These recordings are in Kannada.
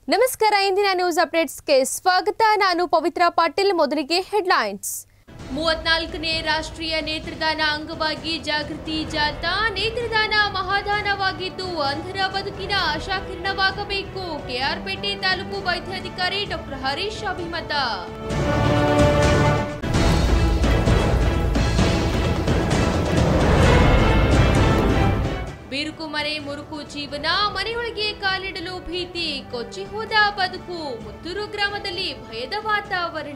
ನಮಸ್ಕಾರ ಇಂದಿನ ನ್ಯೂಸ್ ಅಪ್ಡೇಟ್ಸ್ಗೆ ಸ್ವಾಗತ ನಾನು ಪವಿತ್ರ ಪಾಟೀಲ್ ಮೊದಲಿಗೆ ಹೆಡ್ಲೈನ್ಸ್ ಮೂವತ್ನಾಲ್ಕನೇ ರಾಷ್ಟ್ರೀಯ ನೇತ್ರದಾನ ಅಂಗವಾಗಿ ಜಾಗೃತಿ ಜಾಥಾ ನೇತ್ರದಾನ ಮಹಾದಾನವಾಗಿದ್ದು ಅಂಧರ ಬದುಕಿನ ಆಶಾಕಿರಣವಾಗಬೇಕು ಕೆಆರ್ಪೇಟೆ ತಾಲೂಕು ವೈದ್ಯಾಧಿಕಾರಿ ಡಾಕ್ಟರ್ ಹರೀಶ್ ಅಭಿಮತ ಬಿರುಕು ಮನೆ ಮುರುಕು ಜೀವನ ಮನೆಯೊಳಗೆ ಕಾಲಿಡಲು ಭೀತಿ ಕೊಚ್ಚಿ ಹೋದ ಬದುಕು ಮುತ್ತೂರು ಗ್ರಾಮದಲ್ಲಿ ಭಯದ ವಾತಾವರಣ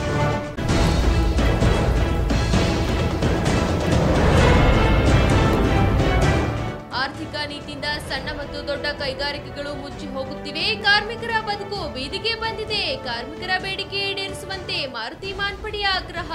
ಆರ್ಥಿಕ ನೀತಿಯಿಂದ ಸಣ್ಣ ಮತ್ತು ದೊಡ್ಡ ಕೈಗಾರಿಕೆಗಳು ಮುಚ್ಚಿ ಹೋಗುತ್ತಿವೆ ಕಾರ್ಮಿಕರ ಬದುಕು ಬೀದಿಗೆ ಬಂದಿದೆ ಕಾರ್ಮಿಕರ ಬೇಡಿಕೆ ಈಡೇರಿಸುವಂತೆ ಮಾರುತಿ ಮಾನ್ಪಡಿ ಆಗ್ರಹ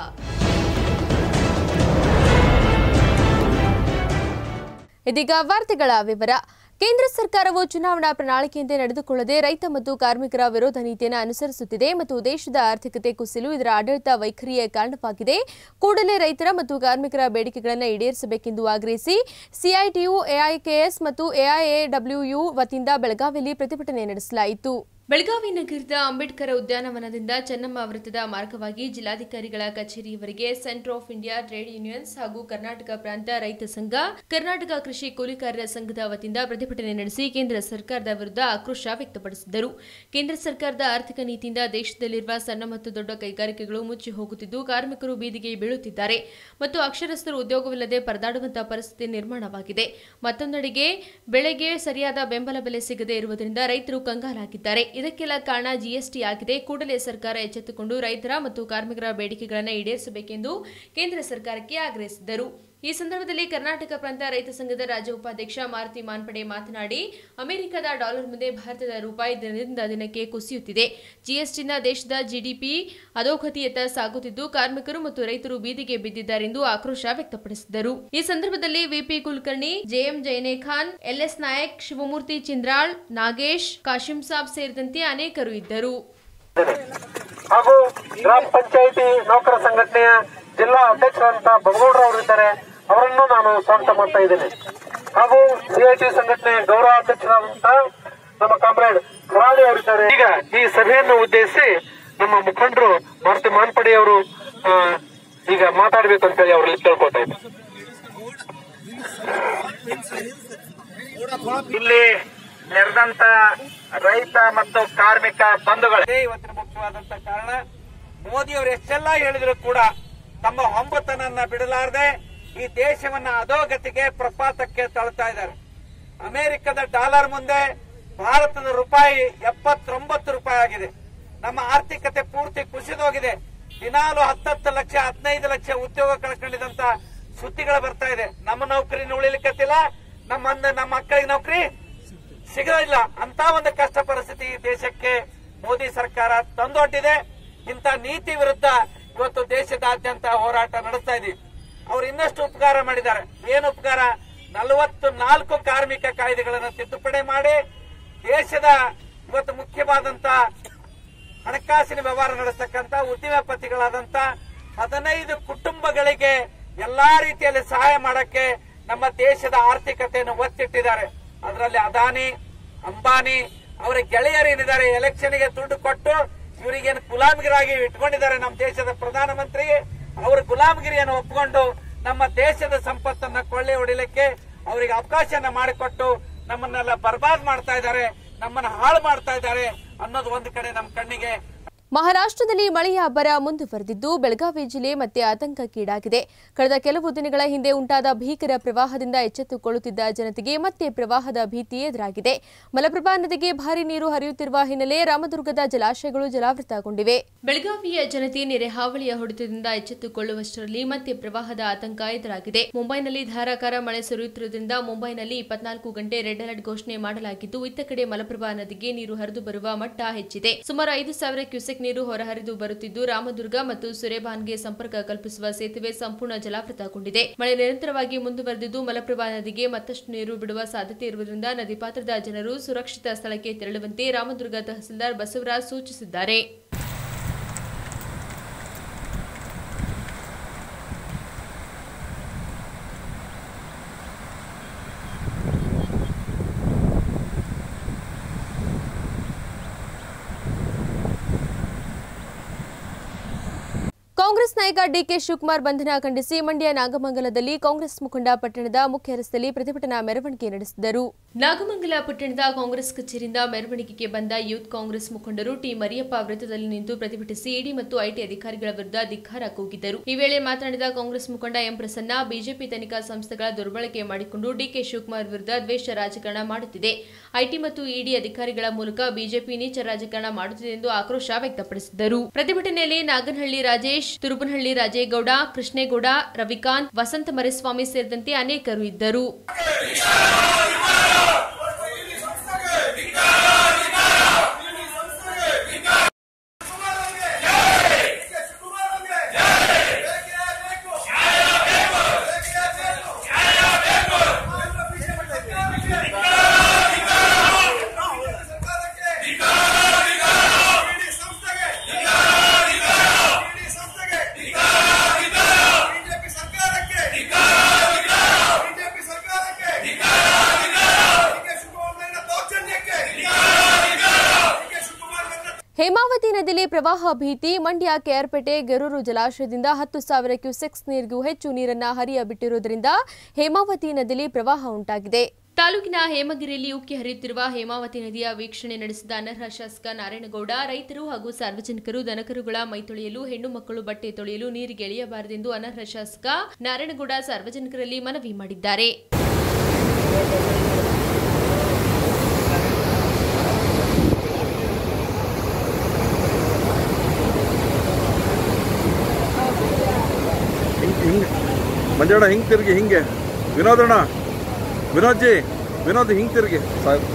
ಇದೀಗ ವಾರ್ತೆಗಳ ವಿವರ ಕೇಂದ್ರ ಸರ್ಕಾರವು ಚುನಾವಣಾ ಪ್ರಣಾಳಿಕೆಯಂತೆ ನಡೆದುಕೊಳ್ಳದೆ ರೈತ ಮತ್ತು ಕಾರ್ಮಿಕರ ವಿರೋಧ ನೀತಿಯನ್ನು ಅನುಸರಿಸುತ್ತಿದೆ ಮತ್ತು ದೇಶದ ಆರ್ಥಿಕತೆ ಕುಸಿಲು ಇದರ ಆಡಳಿತ ವೈಖರಿಯೇ ಕಾರಣವಾಗಿದೆ ಕೂಡಲೇ ರೈತರ ಮತ್ತು ಕಾರ್ಮಿಕರ ಬೇಡಿಕೆಗಳನ್ನು ಈಡೇರಿಸಬೇಕೆಂದು ಆಗ್ರಹಿಸಿ ಸಿಐಟಿಯು ಎಐಕೆಎಸ್ ಮತ್ತು ಎಐಎಡಬ್ಲ್ಯೂಯು ವತಿಯಿಂದ ಬೆಳಗಾವಿಯಲ್ಲಿ ಪ್ರತಿಭಟನೆ ನಡೆಸಲಾಯಿತು ಬೆಳಗಾವಿ ನಗರದ ಅಂಬೇಡ್ಕರ್ ಉದ್ಯಾನವನದಿಂದ ಚೆನ್ನಮ್ಮ ವೃತ್ತದ ಮಾರ್ಗವಾಗಿ ಜಿಲ್ಲಾಧಿಕಾರಿಗಳ ಕಚೇರಿಯವರೆಗೆ centre of India trade unions ಹಾಗೂ ಕರ್ನಾಟಕ ಪ್ರಾಂತ ರೈತ ಸಂಘ ಕರ್ನಾಟಕ ಕೃಷಿ ಕೂಲಿಕಾರರ ಸಂಘದ ವತಿಯಿಂದ ಪ್ರತಿಭಟನೆ ನಡೆಸಿ ಕೇಂದ್ರ ಸರ್ಕಾರದ ವಿರುದ್ಧ ಆಕ್ರೋಶ ವ್ಯಕ್ತಪಡಿಸಿದರು ಕೇಂದ್ರ ಸರ್ಕಾರದ ಆರ್ಥಿಕ ನೀತಿಯಿಂದ ದೇಶದಲ್ಲಿರುವ ಸಣ್ಣ ಮತ್ತು ದೊಡ್ಡ ಕೈಗಾರಿಕೆಗಳು ಮುಚ್ಚಿ ಹೋಗುತ್ತಿದ್ದು ಕಾರ್ಮಿಕರು ಬೀದಿಗೆ ಬೀಳುತ್ತಿದ್ದಾರೆ ಮತ್ತು ಅಕ್ಷರಸ್ಥರು ಉದ್ಯೋಗವಿಲ್ಲದೆ ಪರದಾಡುವಂತಹ ಪರಿಸ್ಥಿತಿ ನಿರ್ಮಾಣವಾಗಿದೆ ಮತ್ತೊಂದೆಡೆಗೆ ಬೆಳೆಗೆ ಸರಿಯಾದ ಬೆಂಬಲ ಬೆಲೆ ಸಿಗದೇ ಇರುವುದರಿಂದ ರೈತರು ಕಂಗಾಲಾಗಿದ್ದಾರೆ ಇದಕ್ಕೆಲ್ಲ ಕಾರಣ ಜಿಎಸ್ಟಿ ಆಗಿದೆ ಕೂಡಲೇ ಸರ್ಕಾರ ಎಚ್ಚೆತ್ತುಕೊಂಡು ರೈತರ ಮತ್ತು ಕಾರ್ಮಿಕರ ಬೇಡಿಕೆಗಳನ್ನು ಈಡೇರಿಸಬೇಕೆಂದು ಕೇಂದ್ರ ಸರ್ಕಾರಕ್ಕೆ ಆಗ್ರಹಿಸಿದರು ಈ ಸಂದರ್ಭದಲ್ಲಿ ಕರ್ನಾಟಕ ಪ್ರಾಂತ ರೈತ ಸಂಘದ ರಾಜ್ಯ ಉಪಾಧ್ಯಕ್ಷ ಮಾರುತಿ ಮಾನ್ಪಡೆ ಮಾತನಾಡಿ ಅಮೆರಿಕದ ಡಾಲರ್ ಮುಂದೆ ಭಾರತದ ರೂಪಾಯಿ ದಿನದಿಂದ ದಿನಕ್ಕೆ ಕುಸಿಯುತ್ತಿದೆ ಜಿಎಸ್ಟಿನ ದೇಶದ ಜಿಡಿಪಿ ಅಧೋಗತಿಯತ್ತ ಸಾಗುತ್ತಿದ್ದು ಕಾರ್ಮಿಕರು ಮತ್ತು ರೈತರು ಬೀದಿಗೆ ಬಿದ್ದಿದ್ದಾರೆಂದು ಆಕ್ರೋಶ ವ್ಯಕ್ತಪಡಿಸಿದರು ಈ ಸಂದರ್ಭದಲ್ಲಿ ವಿಪಿ ಕುಲಕರ್ಣಿ ಜೆಎಂ ಜೈನೆ ಖಾನ್ ಎಲ್ಎಸ್ ನಾಯಕ್ ಶಿವಮೂರ್ತಿ ಚಿಂದ್ರಾಳ್ ನಾಗೇಶ್ ಕಾಶಿಂ ಸಾಬ್ ಸೇರಿದಂತೆ ಅನೇಕರು ಇದ್ದರು ಹಾಗೂ ಗ್ರಾಮ ಪಂಚಾಯಿತಿ ನೌಕರ ಸಂಘಟನೆಯ ಜಿಲ್ಲಾ ಅಧ್ಯಕ್ಷರಂತ ಬಗೌಡ್ರ ಅವರು ಇದ್ದಾರೆ ಅವರನ್ನು ನಾನು ಸ್ವಾಗತ ಮಾಡ್ತಾ ಇದ್ದೇನೆ ಹಾಗೂ ಸಿಐಟಿ ಸಂಘಟನೆ ಗೌರವ ಅಧ್ಯಕ್ಷರಾದಂತಹ ನಮ್ಮ ಕಾಮ್ರೇಡ್ ಖರಾಡಿ ಅವರಿದ್ದಾರೆ ಈಗ ಈ ಸಭೆಯನ್ನು ಉದ್ದೇಶಿಸಿ ನಮ್ಮ ಮುಖಂಡರು ಮಾರುತಿ ಮಾನ್ಪಡಿ ಅವರು ಆ, ಈಗ ಮಾತಾಡಬೇಕು ಅಂತ ಹೇಳಿ ಅವರಲ್ಲಿ ಕೇಳ್ಕೊತಾ ಇದ್ದಾರೆ ಇಲ್ಲಿ ನೆರೆದಂತ ರೈತ ಮತ್ತು ಕಾರ್ಮಿಕ ಬಂಧುಗಳೇ ಇವತ್ತಿನ ಮುಖ್ಯವಾದಂತ ಕಾರಣ ಮೋದಿಯವರು ಎಷ್ಟೆಲ್ಲ ಹೇಳಿದ್ರು ಕೂಡ ತಮ್ಮ ಹೊಂಬತನನ್ನ ಬಿಡಲಾರದೆ ಈ ದೇಶವನ್ನ ಅಧೋಗತಿಗೆ ಪ್ರಪಾತಕ್ಕೆ ತಳ್ತಾ ಇದ್ದಾರೆ ಅಮೆರಿಕದ ಡಾಲರ್ ಮುಂದೆ ಭಾರತದ ರೂಪಾಯಿ ಎಪ್ಪತ್ತೊಂಬತ್ತು ರೂಪಾಯಿ ಆಗಿದೆ ನಮ್ಮ ಆರ್ಥಿಕತೆ ಪೂರ್ತಿ ಕುಸಿದೋಗಿದೆ ದಿನಾಲು ಹತ್ತತ್ತು ಲಕ್ಷ ಹದಿನೈದು ಲಕ್ಷ ಉದ್ಯೋಗ ಕಳ್ಕೊಂಡಿದಂತ ಸುದ್ದಿಗಳು ಬರ್ತಾ ಇದೆ ನಮ್ಮ ನೌಕರಿನ ಉಳಿಲಿಕ್ಕತ್ತಿಲ್ಲ ನಮ್ಮ ಅಂದ- ನಮ್ಮ ಮಕ್ಕಳಿಗೆ ನೌಕರಿ ಸಿಗೋದಿಲ್ಲ ಅಂತ ಒಂದು ಕಷ್ಟ ಪರಿಸ್ಥಿತಿ ಈ ದೇಶಕ್ಕೆ ಮೋದಿ ಸರ್ಕಾರ ತಂದೊಡ್ಡಿದೆ ಇಂಥ ನೀತಿ ವಿರುದ್ಧ ಇವತ್ತು ದೇಶದಾದ್ಯಂತ ಹೋರಾಟ ನಡೆಸ್ತಾ ಇದೀವಿ ಅವ್ರು ಇನ್ನಷ್ಟು ಉಪಕಾರ ಮಾಡಿದ್ದಾರೆ ಏನು ಉಪಕಾರ ನಲವತ್ತು ನಾಲ್ಕು ಕಾರ್ಮಿಕ ಕಾಯ್ದೆಗಳನ್ನು ತಿದ್ದುಪಡಿ ಮಾಡಿ ದೇಶದ ಇವತ್ತು ಮುಖ್ಯವಾದಂತ ಹಣಕಾಸಿನ ವ್ಯವಹಾರ ನಡೆಸ್ತಕ್ಕಂತ ಉದ್ಯಮಪತಿಗಳಾದಂತ ಹದಿನೈದು ಕುಟುಂಬಗಳಿಗೆ ಎಲ್ಲಾ ರೀತಿಯಲ್ಲಿ ಸಹಾಯ ಮಾಡಕ್ಕೆ ನಮ್ಮ ದೇಶದ ಆರ್ಥಿಕತೆಯನ್ನು ಒತ್ತಿಟ್ಟಿದ್ದಾರೆ ಅದರಲ್ಲಿ ಅದಾನಿ ಅಂಬಾನಿ ಅವರ ಗೆಳೆಯರೇನಿದ್ದಾರೆ ಎಲೆಕ್ಷನ್ಗೆ ದುಡ್ಡು ಕೊಟ್ಟು ಇವರಿಗೇನು ಗುಲಾಮಗಿರಾಗಿ ಇಟ್ಕೊಂಡಿದ್ದಾರೆ ನಮ್ಮ ದೇಶದ ಪ್ರಧಾನಮಂತ್ರಿ ಅವರ ಗುಲಾಮಗಿರಿಯನ್ನು ಒಪ್ಪಿಕೊಂಡು ನಮ್ಮ ದೇಶದ ಸಂಪತ್ತನ್ನ ಕೊಳ್ಳೆ ಹೊಡಿಲಿಕ್ಕೆ ಅವರಿಗೆ ಅವಕಾಶನ ಮಾಡಿಕೊಟ್ಟು ನಮ್ಮನ್ನೆಲ್ಲ ಬರ್ಬಾದ್ ಮಾಡ್ತಾ ಇದ್ದಾರೆ ನಮ್ಮನ್ನ ಹಾಳು ಮಾಡ್ತಾ ಇದ್ದಾರೆ ಅನ್ನೋದು ಒಂದು ಕಡೆ ನಮ್ಮ ಕಣ್ಣಿಗೆ ಮಹಾರಾಷ್ಟ್ರದಲ್ಲಿ ಮಳೆಯ ಅಬ್ಬರ ಮುಂದುವರೆದಿದ್ದು ಬೆಳಗಾವಿ ಜಿಲ್ಲೆ ಮತ್ತೆ ಆತಂಕಕ್ಕೀಡಾಗಿದೆ ಕಳೆದ ಕೆಲವು ದಿನಗಳ ಹಿಂದೆ ಉಂಟಾದ ಭೀಕರ ಪ್ರವಾಹದಿಂದ ಎಚ್ಚೆತ್ತುಕೊಳ್ಳುತ್ತಿದ್ದ ಜನತೆಗೆ ಮತ್ತೆ ಪ್ರವಾಹದ ಭೀತಿ ಎದುರಾಗಿದೆ ಮಲಪ್ರಭಾ ನದಿಗೆ ಭಾರಿ ನೀರು ಹರಿಯುತ್ತಿರುವ ಹಿನ್ನೆಲೆ ರಾಮದುರ್ಗದ ಜಲಾಶಯಗಳು ಜಲಾವೃತಗೊಂಡಿವೆ ಬೆಳಗಾವಿಯ ಜನತೆ ನೆರೆ ಹಾವಳಿಯ ಹೊಡೆತದಿಂದ ಎಚ್ಚೆತ್ತುಕೊಳ್ಳುವಷ್ಟರಲ್ಲಿ ಮತ್ತೆ ಪ್ರವಾಹದ ಆತಂಕ ಎದುರಾಗಿದೆ ಮುಂಬೈನಲ್ಲಿ ಧಾರಾಕಾರ ಮಳೆ ಸುರಿಯುತ್ತಿರುವುದರಿಂದ ಮುಂಬೈನಲ್ಲಿ ಇಪ್ಪತ್ನಾಲ್ಕು ಗಂಟೆ ರೆಡ್ ಅಲರ್ಟ್ ಘೋಷಣೆ ಮಾಡಲಾಗಿದ್ದು ಇತ್ತ ಕಡೆ ಮಲಪ್ರಭಾ ನದಿಗೆ ನೀರು ಹರಿದು ಬರುವ ಮಟ್ಟ ಹೆಚ್ಚಿದೆ ಸುಮಾರು ಐದು ಸಾವಿರ ಕ್ಯೂಸೆಕ್ ನೀರು ಹೊರಹರಿದು ಬರುತ್ತಿದ್ದು ರಾಮದುರ್ಗ ಮತ್ತು ಸುರೇಬಾನ್ಗೆ ಸಂಪರ್ಕ ಕಲ್ಪಿಸುವ ಸೇತುವೆ ಸಂಪೂರ್ಣ ಜಲಾವೃತಗೊಂಡಿದೆ ಮಳೆ ನಿರಂತರವಾಗಿ ಮುಂದುವರೆದಿದ್ದು ಮಲಪ್ರಭಾ ನದಿಗೆ ಮತ್ತಷ್ಟು ನೀರು ಬಿಡುವ ಸಾಧ್ಯತೆ ಇರುವುದರಿಂದ ನದಿ ಪಾತ್ರದ ಜನರು ಸುರಕ್ಷಿತ ಸ್ಥಳಕ್ಕೆ ತೆರಳುವಂತೆ ರಾಮದುರ್ಗ ತಹಸೀಲ್ದಾರ್ ಬಸವರಾಜ್ ಸೂಚಿಸಿದ್ದಾರೆ ಕಾಂಗ್ರೆಸ್ ನಾಯಕ ಡಿಕೆ ಶಿವಕುಮಾರ್ ಬಂಧನ ಖಂಡಿಸಿ ಮಂಡ್ಯ ನಾಗಮಂಗಲದಲ್ಲಿ ಕಾಂಗ್ರೆಸ್ ಮುಖಂಡ ಪಟ್ಟಣದ ಮುಖ್ಯ ರಸ್ತೆಯಲ್ಲಿ ಪ್ರತಿಭಟನಾ ಮೆರವಣಿಗೆ ನಡೆಸಿದರು ನಾಗಮಂಗಲ ಪಟ್ಟಣದ ಕಾಂಗ್ರೆಸ್ ಕಚೇರಿಯಿಂದ ಮೆರವಣಿಗೆಗೆ ಬಂದ ಯೂತ್ ಕಾಂಗ್ರೆಸ್ ಮುಖಂಡರು ಟಿ ಮರಿಯಪ್ಪ ವೃತ್ತದಲ್ಲಿ ನಿಂತು ಪ್ರತಿಭಟಿಸಿ ಇಡಿ ಮತ್ತು ಐಟಿ ಅಧಿಕಾರಿಗಳ ವಿರುದ್ಧ ಧಿಕ್ಕಾರ ಕೂಗಿದರು ಈ ವೇಳೆ ಮಾತನಾಡಿದ ಕಾಂಗ್ರೆಸ್ ಮುಖಂಡ ಎಂ ಪ್ರಸನ್ನ ಬಿಜೆಪಿ ತನಿಖಾ ಸಂಸ್ಥೆಗಳ ದುರ್ಬಳಕೆ ಮಾಡಿಕೊಂಡು ಡಿಕೆ ಶಿವಕುಮಾರ್ ವಿರುದ್ಧ ದ್ವೇಷ ರಾಜಕಾರಣ ಮಾಡುತ್ತಿದೆ ಐಟಿ ಮತ್ತು ಇಡಿ ಅಧಿಕಾರಿಗಳ ಮೂಲಕ ಬಿಜೆಪಿ ನೀಚ ರಾಜಕಾರಣ ಮಾಡುತ್ತಿದೆ ಎಂದು ಆಕ್ರೋಶ ವ್ಯಕ್ತಪಡಿಸಿದರು ಪ್ರತಿಭಟನೆಯಲ್ಲಿ ನಾಗನಹಳ್ಳಿ ರಾಜೇಶ್ ತುರುಬನಹಳ್ಳಿ ರಾಜೇಗೌಡ ಕೃಷ್ಣೇಗೌಡ ರವಿಕಾಂತ್ ವಸಂತ ಮರಿಸ್ವಾಮಿ ಸೇರಿದಂತೆ ಅನೇಕರು ಇದ್ದರು ಹೇಮಾವತಿ ನದಿಯಲ್ಲಿ ಪ್ರವಾಹ ಭೀತಿ ಮಂಡ್ಯ ಕೆಆರ್ಪೇಟೆ ಗೆರೂರು ಜಲಾಶಯದಿಂದ ಹತ್ತು ಸಾವಿರ ಕ್ಯೂಸೆಕ್ಸ್ ನೀರಿಗೂ ಹೆಚ್ಚು ನೀರನ್ನ ಹರಿಯ ಬಿಟ್ಟಿರುವುದರಿಂದ ಹೇಮಾವತಿ ನದಿಯಲ್ಲಿ ಪ್ರವಾಹ ಉಂಟಾಗಿದೆ ತಾಲೂಕಿನ ಹೇಮಗಿರಿಯಲ್ಲಿ ಉಕ್ಕಿ ಹರಿಯುತ್ತಿರುವ ಹೇಮಾವತಿ ನದಿಯ ವೀಕ್ಷಣೆ ನಡೆಸಿದ ಅನರ್ಹ ಶಾಸಕ ನಾರಾಯಣಗೌಡ ರೈತರು ಹಾಗೂ ಸಾರ್ವಜನಿಕರು ದನಕರುಗಳ ಮೈತೊಳೆಯಲು ಹೆಣ್ಣು ಮಕ್ಕಳು ಬಟ್ಟೆ ತೊಳೆಯಲು ನೀರಿಗೆ ಎಳೆಯಬಾರದೆಂದು ಅನರ್ಹ ಶಾಸಕ ನಾರಾಯಣಗೌಡ ಸಾರ್ವಜನಿಕರಲ್ಲಿ ಮನವಿ ಮಾಡಿದ್ದಾರೆ ಹಿಂಗೆ ಹಿಂಗೆ ಮಂಜಣ್ಣ ಹಿಂಗೆ ತಿರುಗಿ ಹಿಂಗೆ ವಿನೋದಣ್ಣ ವಿನೋದ್ ಜಿ ವಿನೋದ್ ಹಿಂಗೆ ತಿರುಗಿ ಸಾಕು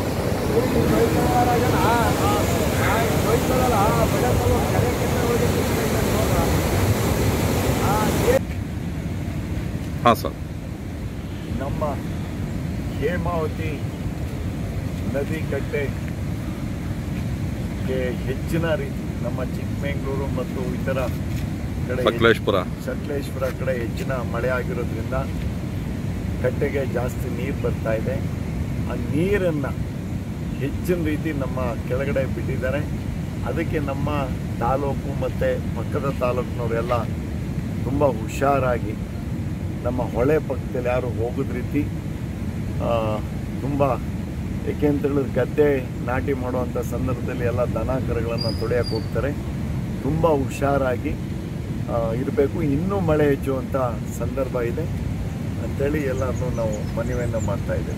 ಹಾಂ ಸರ್ ನಮ್ಮ ಹೇಮಾವತಿ ನದಿ ಕಟ್ಟೆಗೆ ಹೆಚ್ಚಿನ ರೀತಿ ನಮ್ಮ ಚಿಕ್ಕಮಗಳೂರು ಮತ್ತು ಇತರ ಕಡೆ ಸಕಲೇಶ್ಪುರ ಸಕಲೇಶ್ವರ ಕಡೆ ಹೆಚ್ಚಿನ ಮಳೆ ಆಗಿರೋದ್ರಿಂದ ಕಟ್ಟೆಗೆ ಜಾಸ್ತಿ ನೀರು ಬರ್ತಾ ಇದೆ ಆ ನೀರನ್ನು ಹೆಚ್ಚಿನ ರೀತಿ ನಮ್ಮ ಕೆಳಗಡೆ ಬಿಟ್ಟಿದ್ದಾರೆ ಅದಕ್ಕೆ ನಮ್ಮ ತಾಲೂಕು ಮತ್ತು ಪಕ್ಕದ ತಾಲೂಕಿನವರೆಲ್ಲ ತುಂಬ ಹುಷಾರಾಗಿ ನಮ್ಮ ಹೊಳೆ ಪಕ್ಕದಲ್ಲಿ ಯಾರು ಹೋಗೋದ್ ರೀತಿ ತುಂಬ ಏಕೆ ಅಂತ ಹೇಳಿದ್ರೆ ಗದ್ದೆ ನಾಟಿ ಮಾಡುವಂಥ ಸಂದರ್ಭದಲ್ಲಿ ಎಲ್ಲ ದನ ಕರುಗಳನ್ನು ತೊಳೆಯಕ್ಕೆ ಹೋಗ್ತಾರೆ ತುಂಬ ಹುಷಾರಾಗಿ ಇರಬೇಕು ಇನ್ನೂ ಮಳೆ ಹೆಚ್ಚುವಂಥ ಸಂದರ್ಭ ಇದೆ ಅಂಥೇಳಿ ಎಲ್ಲರನ್ನೂ ನಾವು ಮನವಿಯನ್ನು ಮಾಡ್ತಾ ಇದ್ದೇವೆ